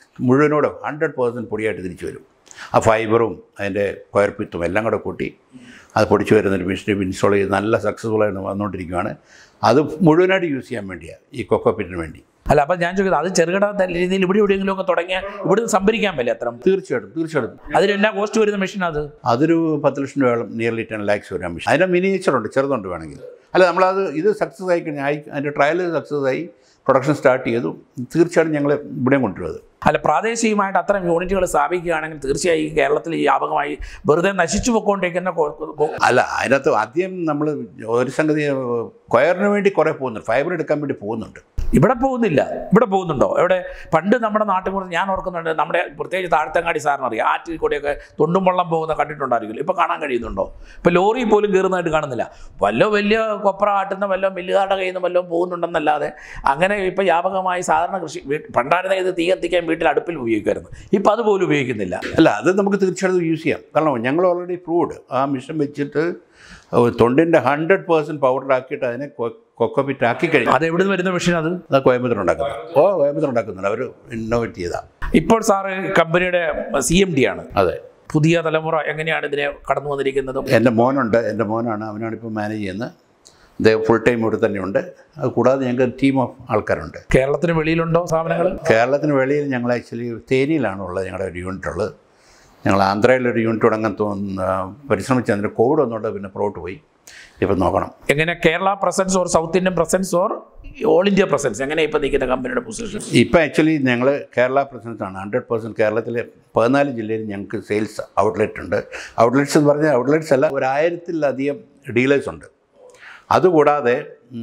Speaker 1: മുഴുവനോടും ഹൺഡ്രഡ് പേഴ്സൻറ്റ് പൊടിയായിട്ട് തിരിച്ചു വരും ആ ഫൈബറും അതിൻ്റെ കൊയർപ്പിത്തും എല്ലാം കൂടെ കൂട്ടി അത് പൊടിച്ചു വരുന്നൊരു മെഷീൻ ഇൻസ്റ്റാൾ ചെയ്ത് നല്ല സക്സസ്ഫുള്ളായിട്ട് വന്നുകൊണ്ടിരിക്കുകയാണ് അത് മുഴുവനായിട്ട് യൂസ് ചെയ്യാൻ വേണ്ടിയാണ് ഈ കൊക്കോപ്പിറ്റിന് വേണ്ടി
Speaker 2: അല്ല അപ്പം ഞാൻ ചോദിക്കുന്നത് അത് ചെറുകിട രീതിയിൽ ഇവിടെ എവിടെയെങ്കിലും ഒക്കെ തുടങ്ങിയാൽ ഇവിടെ സംഭരിക്കാൻ പറ്റില്ല അത്ര
Speaker 1: തീർച്ചയായിട്ടും തീർച്ചയായിട്ടും
Speaker 2: അതിനെന്നാ കോസ്റ്റ് വരുന്ന മെഷീൻ അത്
Speaker 1: അതൊരു പത്ത് ലക്ഷം രൂപ നിയർലി ടെൻ ലാക്സ് വരാൻ മെഷീൻ അതിൻ്റെ മിനിയേച്ചറുണ്ട് ചെറുതുണ്ട് വേണമെങ്കിൽ അല്ല നമ്മളത് ഇത് സക്സസ് ആയി കഴിഞ്ഞാൽ ആയി അതിൻ്റെ ട്രയൽ സക്സസ് ആയി പ്രൊഡക്ഷൻ സ്റ്റാർട്ട് ചെയ്തു തീർച്ചയായിട്ടും ഞങ്ങൾ ഇവിടെയും കൊണ്ടുവരും അത്
Speaker 2: അല്ല പ്രാദേശികമായിട്ട് അത്തരം യൂണിറ്റുകൾ സ്ഥാപിക്കുകയാണെങ്കിൽ തീർച്ചയായും ഈ കേരളത്തിൽ ഈ വ്യാപകമായി വെറുതെ നശിച്ചു പൊക്കോണ്ടിരിക്കുന്ന കൊ- കൊ-
Speaker 1: അല്ല അതിനകത്ത് ആദ്യം നമ്മൾ ഒരു സംഗതി കൊയറിന് വേണ്ടി കുറേ പോകുന്നുണ്ട് ഫൈബർ എടുക്കാൻ വേണ്ടി പോകുന്നുണ്ട്
Speaker 2: ഇവിടെ പോകുന്നില്ല ഇവിടെ പോകുന്നുണ്ടോ എവിടെ പണ്ട് നമ്മുടെ നാട്ടിൽ കൂടെ ഞാൻ ഓർക്കുന്നുണ്ട് നമ്മുടെ പ്രത്യേകിച്ച് താഴത്തങ്ങാടി സാറിന് അറിയാം ആറ്റിൽ കൂടെയൊക്കെ തൊണ്ടും വെള്ളം പോകുന്ന കണ്ടിട്ടുണ്ടായിരിക്കും ഇപ്പോൾ കാണാൻ കഴിയുന്നുണ്ടോ ഇപ്പോൾ ലോറി പോലും കയറുന്നതായിട്ട് കാണുന്നില്ല വല്ല വലിയ കൊപ്ര ആട്ടുന്ന വല്ല മില്ലുകാരുടെ കയ്യിൽ നിന്ന് വല്ലതും പോകുന്നുണ്ടെന്നല്ലാതെ അങ്ങനെ ഇപ്പോൾ വ്യാപകമായി സാധാരണ കൃഷി വീ- പണ്ടായിരുന്ന ഇത് തീ കത്തിക്കാൻ വീട്ടിൽ അടുപ്പിൽ ഉപയോഗിക്കുമായിരുന്നു ഇപ്പോൾ അതുപോലും ഉപയോഗിക്കുന്നില്ല
Speaker 1: അല്ല അത് നമുക്ക് തീർച്ചയായിട്ടും യൂസ് ചെയ്യാം കാരണം ഞങ്ങൾ ഓൾറെഡി പ്രൂവ്ഡ് ആ മിഷൻ വെച്ചിട്ട് തൊണ്ടിൻ്റെ ഹൺഡ്രഡ് പേഴ്സൻറ്റ് പൗഡർ ആക്കിയിട്ട് അതിനെ കൊക്കോപിറ്റ് ആക്കി കഴിഞ്ഞു
Speaker 2: അത് എവിടെ നിന്ന് വരുന്ന മെഷീൻ അത്
Speaker 1: അത് കോയമ്പത്തൂർ ഉണ്ടാക്കുന്നത് ഓ കോയമ്പത്തൂർ ഉണ്ടാക്കുന്നുണ്ട് അവർ ഇന്നോവേറ്റ് ചെയ്താൽ
Speaker 2: ഇപ്പോൾ സാറ് കമ്പനിയുടെ സി എം ഡി ആണ്
Speaker 1: അതെ
Speaker 2: പുതിയ തലമുറ എങ്ങനെയാണ് ഇതിനെ കടന്നു വന്നിരിക്കുന്നതും
Speaker 1: എൻ്റെ മോനുണ്ട് എൻ്റെ മോനാണ് അവനാണ് ഇപ്പോൾ മാനേജ് ചെയ്യുന്നത് അദ്ദേഹം ഫുൾ ടൈം ഇവിടെ തന്നെയുണ്ട് അത് കൂടാതെ ഞങ്ങൾക്ക് ടീം ഓഫ് ആൾക്കാരുണ്ട്
Speaker 2: കേരളത്തിന് വെളിയിലുണ്ടോ സ്ഥാപനങ്ങൾ
Speaker 1: കേരളത്തിന് വെളിയിൽ ഞങ്ങൾ ആക്ച്വലി തേനിയിലാണ് ഉള്ളത് ഞങ്ങളുടെ ഒരു യൂണിറ്റ് ഉള്ളത് ഞങ്ങൾ ആന്ധ്രയിലൊരു യൂണിറ്റ് തുടങ്ങാൻ തോന്നുന്ന പരിശ്രമിച്ച് അതിൻ്റെ കോവിഡ് വന്നുകൊണ്ട് പിന്നെ പുറകോട്ട് പോയി ഇപ്പം നോക്കണം
Speaker 2: എങ്ങനെ Kerala presence or south Indian presence or all India presence എങ്ങനെ ഇപ്പം നിൽക്കുന്ന കമ്പനിയുടെ പൊസിഷൻ
Speaker 1: ഇപ്പം ആക്ച്വലി ഞങ്ങൾ കേരള പ്രസൻസ് ആണ് ഹൺഡ്രഡ് പെർസെൻറ്റ് കേരളത്തിലെ പതിനാല് ജില്ലയിൽ ഞങ്ങൾക്ക് സെയിൽസ് ഔട്ട്ലെറ്റ് ഉണ്ട് ഔട്ട്ലെറ്റ്സ് എന്ന് പറഞ്ഞാൽ ഔട്ട്ലെറ്റ്സ് അല്ല ഒരു ആയിരത്തിലധികം ഡീലേഴ്സ് ഉണ്ട് അതുകൂടാതെ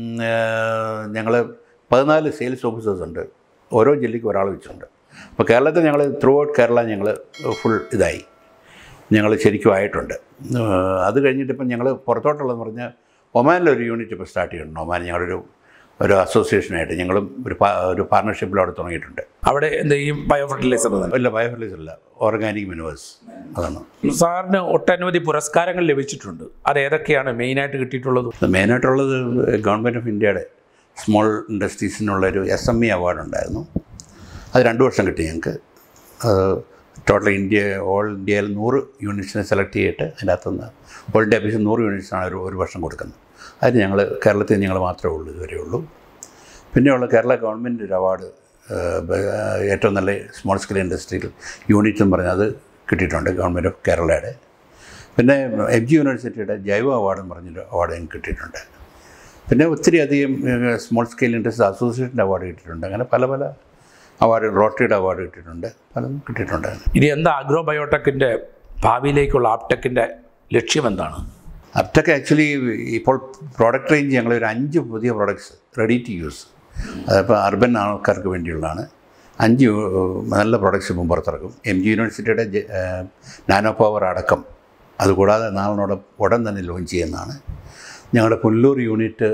Speaker 1: ഞങ്ങൾ പതിനാല് സെയിൽസ് ഓഫീസേഴ്സ് ഉണ്ട് ഓരോ ജില്ലയ്ക്ക് ഒരാൾ വെച്ചുണ്ട് അപ്പോൾ കേരളത്തിൽ ഞങ്ങൾ ത്രൂ ഔട്ട് കേരള ഞങ്ങൾ ഫുൾ ഇതായി ഞങ്ങൾ ശരിക്കും ആയിട്ടുണ്ട് ഏഹ് അത് കഴിഞ്ഞിട്ട് ഇപ്പം ഞങ്ങൾ പുറത്തോട്ടുള്ളതെന്ന് പറഞ്ഞാൽ ഒമാനിലൊരു യൂണിറ്റ് ഇപ്പോൾ സ്റ്റാർട്ട് ചെയ്യുന്നുണ്ട് ഒമാൻ ഞങ്ങളൊരു ഒരു അസോസിയേഷനായിട്ട് ഞങ്ങളും ഒരു പാ- ഒരു പാർട്ണർഷിപ്പിൽ അവിടെ തുടങ്ങിയിട്ടുണ്ട്
Speaker 2: അവിടെ എന്ത് ഈ ബയോ ഫെർട്ടിലൈസർ
Speaker 1: ഇല്ല ബയോഫെർട്ടിലൈസർ അല്ല ഓർഗാനിക് മിനുവേഴ്സ് അതാണ്
Speaker 2: സാറിന് ഒട്ടനവധി പുരസ്കാരങ്ങൾ ലഭിച്ചിട്ടുണ്ട് അത് ഏതൊക്കെയാണ് മെയിനായിട്ട് കിട്ടിയിട്ടുള്ളത്
Speaker 1: ഇത് മെയിനായിട്ടുള്ളത് ഗവൺമെൻറ് ഓഫ് ഇന്ത്യയുടെ സ്മോൾ ഇൻഡസ്ട്രീസിനുള്ളൊരു എസ് എം ഇ അവാർഡ് ഉണ്ടായിരുന്നു അത് രണ്ട് വർഷം കിട്ടി ഞങ്ങൾക്ക് അത് ടോട്ടൽ ഇന്ത്യ ഓൾ ഇന്ത്യയിൽ നൂറ് യൂണിറ്റ്സിനെ സെലക്ട് ചെയ്തിട്ട് അതിൻ്റെ അകത്തുനിന്ന് ഓൾ ഇന്ത്യ ബേസിൽ നൂറ് യൂണിറ്റ്സാണ് ഒരു ഒരു വർഷം കൊടുക്കുന്നത് അതിന് ഞങ്ങൾ കേരളത്തിൽ ഞങ്ങൾ മാത്രമേ ഉള്ളൂ ഇതുവരെ ഉള്ളൂ പിന്നെയുള്ള കേരള ഗവൺമെൻറ് ഒരു അവാർഡ് ഏറ്റവും നല്ല സ്മോൾ സ്കെയിൽ ഇൻഡസ്ട്രിയിൽ യൂണിറ്റ് എന്ന് പറഞ്ഞാൽ അത് കിട്ടിയിട്ടുണ്ട് ഗവൺമെൻറ് ഓഫ് കേരളയുടെ പിന്നെ എം ജി യൂണിവേഴ്സിറ്റിയുടെ ജൈവ അവാർഡ് എന്ന് പറഞ്ഞൊരു അവാർഡ് എനിക്ക് കിട്ടിയിട്ടുണ്ട് പിന്നെ ഒത്തിരി അധികം സ്മോൾ സ്കെയിൽ ഇൻഡസ്ട്രി അസോസിയേഷൻ്റെ അവാർഡ് കിട്ടിയിട്ടുണ്ട് അങ്ങനെ പല പല അവാർഡ് റോട്ടറിയുടെ അവാർഡ് കിട്ടിയിട്ടുണ്ട് പലതും കിട്ടിയിട്ടുണ്ട്
Speaker 2: ഇനി എന്താ അഗ്രോ ബയോടെക്കിൻ്റെ ഭാവിയിലേക്കുള്ള ആപ്ടെക്കിൻ്റെ ലക്ഷ്യം എന്താണ്
Speaker 1: അപ്റ്റക്ക് ആക്ച്വലി ഇപ്പോൾ പ്രോഡക്റ്റ് റേഞ്ച് ഞങ്ങൾ ഒരു അഞ്ച് പുതിയ പ്രോഡക്ട്സ് റെഡി ടു യൂസ് അതിപ്പോൾ അർബൻ ആൾക്കാർക്ക് വേണ്ടിയുള്ളതാണ് അഞ്ച് ഏഹ്, നല്ല പ്രോഡക്ട്സ് ഇപ്പം പുറത്തിറക്കും എം ജി യൂണിവേഴ്സിറ്റിയുടെ ജെ- ഏഹ്, നാനോ പവർ അടക്കം അതുകൂടാതെ നാളിനോട് ഉടൻ തന്നെ ലോഞ്ച് ചെയ്യുന്നതാണ് ഞങ്ങളുടെ പുല്ലൂർ യൂണിറ്റ്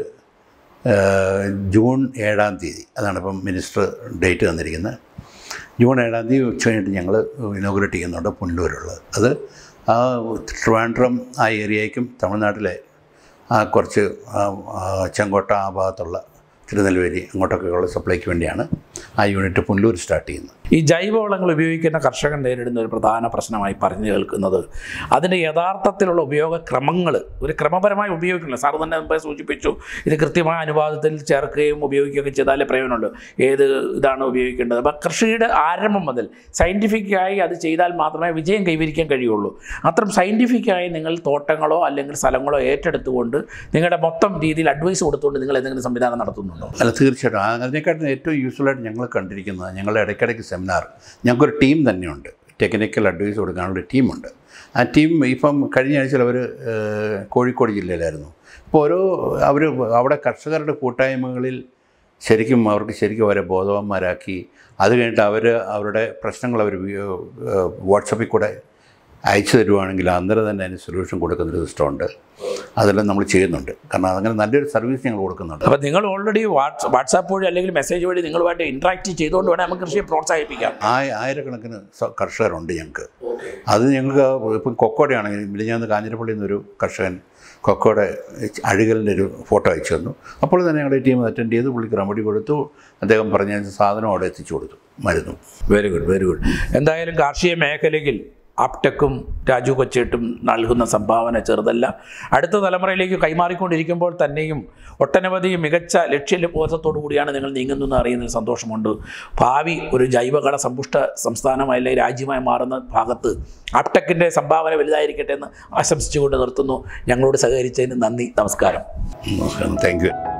Speaker 1: ഏഹ്, ജൂൺ ഏഴാം തീയതി അതാണ് ഇപ്പം മിനിസ്റ്റർ ഡേറ്റ് തന്നിരിക്കുന്നത് ജൂൺ ഏഴാം തീയതി ഉച്ച കഴിഞ്ഞിട്ട് ഞങ്ങൾ ഇനോഗ്രേറ്റ് ചെയ്യുന്നുണ്ട് പുല്ലൂരുള്ളത് അത് ആ ട്രിവാൻഡ്രം ആ ഏരിയയ്ക്കും തമിഴ്നാട്ടിലെ ആ കുറച്ച് ആ, ആ, ചെങ്കോട്ട ആ ഭാഗത്തുള്ള തിരുനെൽവേലി അങ്ങോട്ടൊക്കെയുള്ള സപ്ലൈക്ക് വേണ്ടിയാണ് ആ യൂണിറ്റ് പുല്ലൂർ സ്റ്റാർട്ട് ചെയ്യുന്നത്
Speaker 2: ഈ ജൈവവളങ്ങൾ ഉപയോഗിക്കുന്ന കർഷകൻ നേരിടുന്ന ഒരു പ്രധാന പ്രശ്നമായി പറഞ്ഞു കേൾക്കുന്നത് അതിൻ്റെ യഥാർത്ഥത്തിലുള്ള ഉപയോഗക്രമങ്ങൾ ഒരു ക്രമപരമായി ഉപയോഗിക്കില്ല സാർ തന്നെ മുമ്പേ സൂചിപ്പിച്ചു ഇത് കൃത്യമായ അനുപാതത്തിൽ ചേർക്കുകയും ഉപയോഗിക്കുകയൊക്കെ ചെയ്താലേ പ്രയോജനമുള്ളൂ ഏത് ഇതാണ് ഉപയോഗിക്കേണ്ടത് അപ്പം കൃഷിയുടെ ആരംഭം മുതൽ സയൻറ്റിഫിക്കായി അത് ചെയ്താൽ മാത്രമേ വിജയം കൈവരിക്കാൻ കഴിയുള്ളൂ അത്തരം സയൻറ്റിഫിക്കായി നിങ്ങൾ തോട്ടങ്ങളോ അല്ലെങ്കിൽ സ്ഥലങ്ങളോ ഏറ്റെടുത്തുകൊണ്ട് നിങ്ങളുടെ മൊത്തം രീതിയിൽ അഡ്വൈസ് കൊടുത്തുകൊണ്ട് നിങ്ങൾ എന്തെങ്കിലും സംവിധാനം നടത്തുന്നുണ്ടോ
Speaker 1: അല്ല തീർച്ചയായിട്ടും ആ- അതിനെക്കാട്ടും ഏറ്റവും യൂസ്ഫുൾ ആയിട്ട് ഞങ്ങൾ കണ്ടിരിക്കുന്നത് ഞങ്ങളുടെ ഇടയ്ക്കിടയ്ക്ക് സെമിനാർ ഞങ്ങൾക്കൊരു ടീം തന്നെയുണ്ട് ടെക്നിക്കൽ അഡ്വൈസ് കൊടുക്കാനുള്ള ടീമുണ്ട് ആ ടീം ഇപ്പം കഴിഞ്ഞ ആഴ്ചയിൽ അവർ കോഴിക്കോട് ജില്ലയിലായിരുന്നു ഇപ്പോൾ ഓരോ അവർ അവിടെ കർഷകരുടെ കൂട്ടായ്മകളിൽ ശരിക്കും അവർക്ക് ശരിക്കും അവരെ ബോധവാന്മാരാക്കി അത് കഴിഞ്ഞിട്ട് അവർ അവരുടെ പ്രശ്നങ്ങൾ അവർ വാട്സപ്പിൽ കൂടെ അയച്ചു തരുവാണെങ്കിൽ അന്നേരം തന്നെ അതിന് സൊല്യൂഷൻ കൊടുക്കുന്നൊരു സിസ്റ്റമുണ്ട് അതെല്ലാം നമ്മൾ ചെയ്യുന്നുണ്ട് കാരണം അങ്ങനെ നല്ലൊരു സർവീസ് ഞങ്ങൾ കൊടുക്കുന്നുണ്ട്
Speaker 2: അപ്പോൾ നിങ്ങൾ ഓൾറെഡി വാട്സ് വാട്സാപ്പ് വഴി അല്ലെങ്കിൽ മെസ്സേജ് വഴി നിങ്ങളുമായിട്ട് ഇൻട്രാക്ട് ചെയ്തുകൊണ്ട് വേണം നമുക്ക് കൃഷിയെ പ്രോത്സാഹിപ്പിക്കാം
Speaker 1: ആ ആയിരക്കണക്കിന് സ- കർഷകരുണ്ട് ഞങ്ങൾക്ക് അത് ഞങ്ങൾക്ക് ഇപ്പം കൊക്കോടെയാണെങ്കിൽ മിലിഞ്ഞാന്ന് കാഞ്ഞിരപ്പള്ളിയിൽ നിന്നൊരു കർഷകൻ കൊക്കോയുടെ അഴുകലിൻ്റെ ഒരു ഫോട്ടോ അയച്ചു തന്നു അപ്പോൾ തന്നെ ഞങ്ങളുടെ ടീം അറ്റൻഡ് ചെയ്ത് പുള്ളിക്ക് റെമഡി കൊടുത്തു അദ്ദേഹം പറഞ്ഞ സാധനം അവിടെ എത്തിച്ചു കൊടുത്തു മരുന്നും
Speaker 2: വെരി ഗുഡ് വെരി ഗുഡ് എന്തായാലും കാർഷിക മേഖലയിൽ ആപ്ടെക്കും രാജു കൊച്ചേട്ടും നൽകുന്ന സംഭാവന ചെറുതല്ല അടുത്ത തലമുറയിലേക്ക് കൈമാറിക്കൊണ്ടിരിക്കുമ്പോൾ തന്നെയും ഒട്ടനവധി മികച്ച ലക്ഷ്യബോധത്തോടു കൂടിയാണ് നിങ്ങൾ നീങ്ങുന്നതെന്ന് അറിയുന്നതിൽ സന്തോഷമുണ്ട് ഭാവി ഒരു ജൈവകള സമ്പുഷ്ട സംസ്ഥാനമായി അല്ലെങ്കിൽ രാജ്യമായി മാറുന്ന ഭാഗത്ത് ആപ്ടെക്കിൻ്റെ സംഭാവന വലുതായിരിക്കട്ടെ എന്ന് ആശംസിച്ചുകൊണ്ട് നിർത്തുന്നു ഞങ്ങളോട് സഹകരിച്ചതിന് നന്ദി നമസ്കാരം
Speaker 1: താങ്ക് യു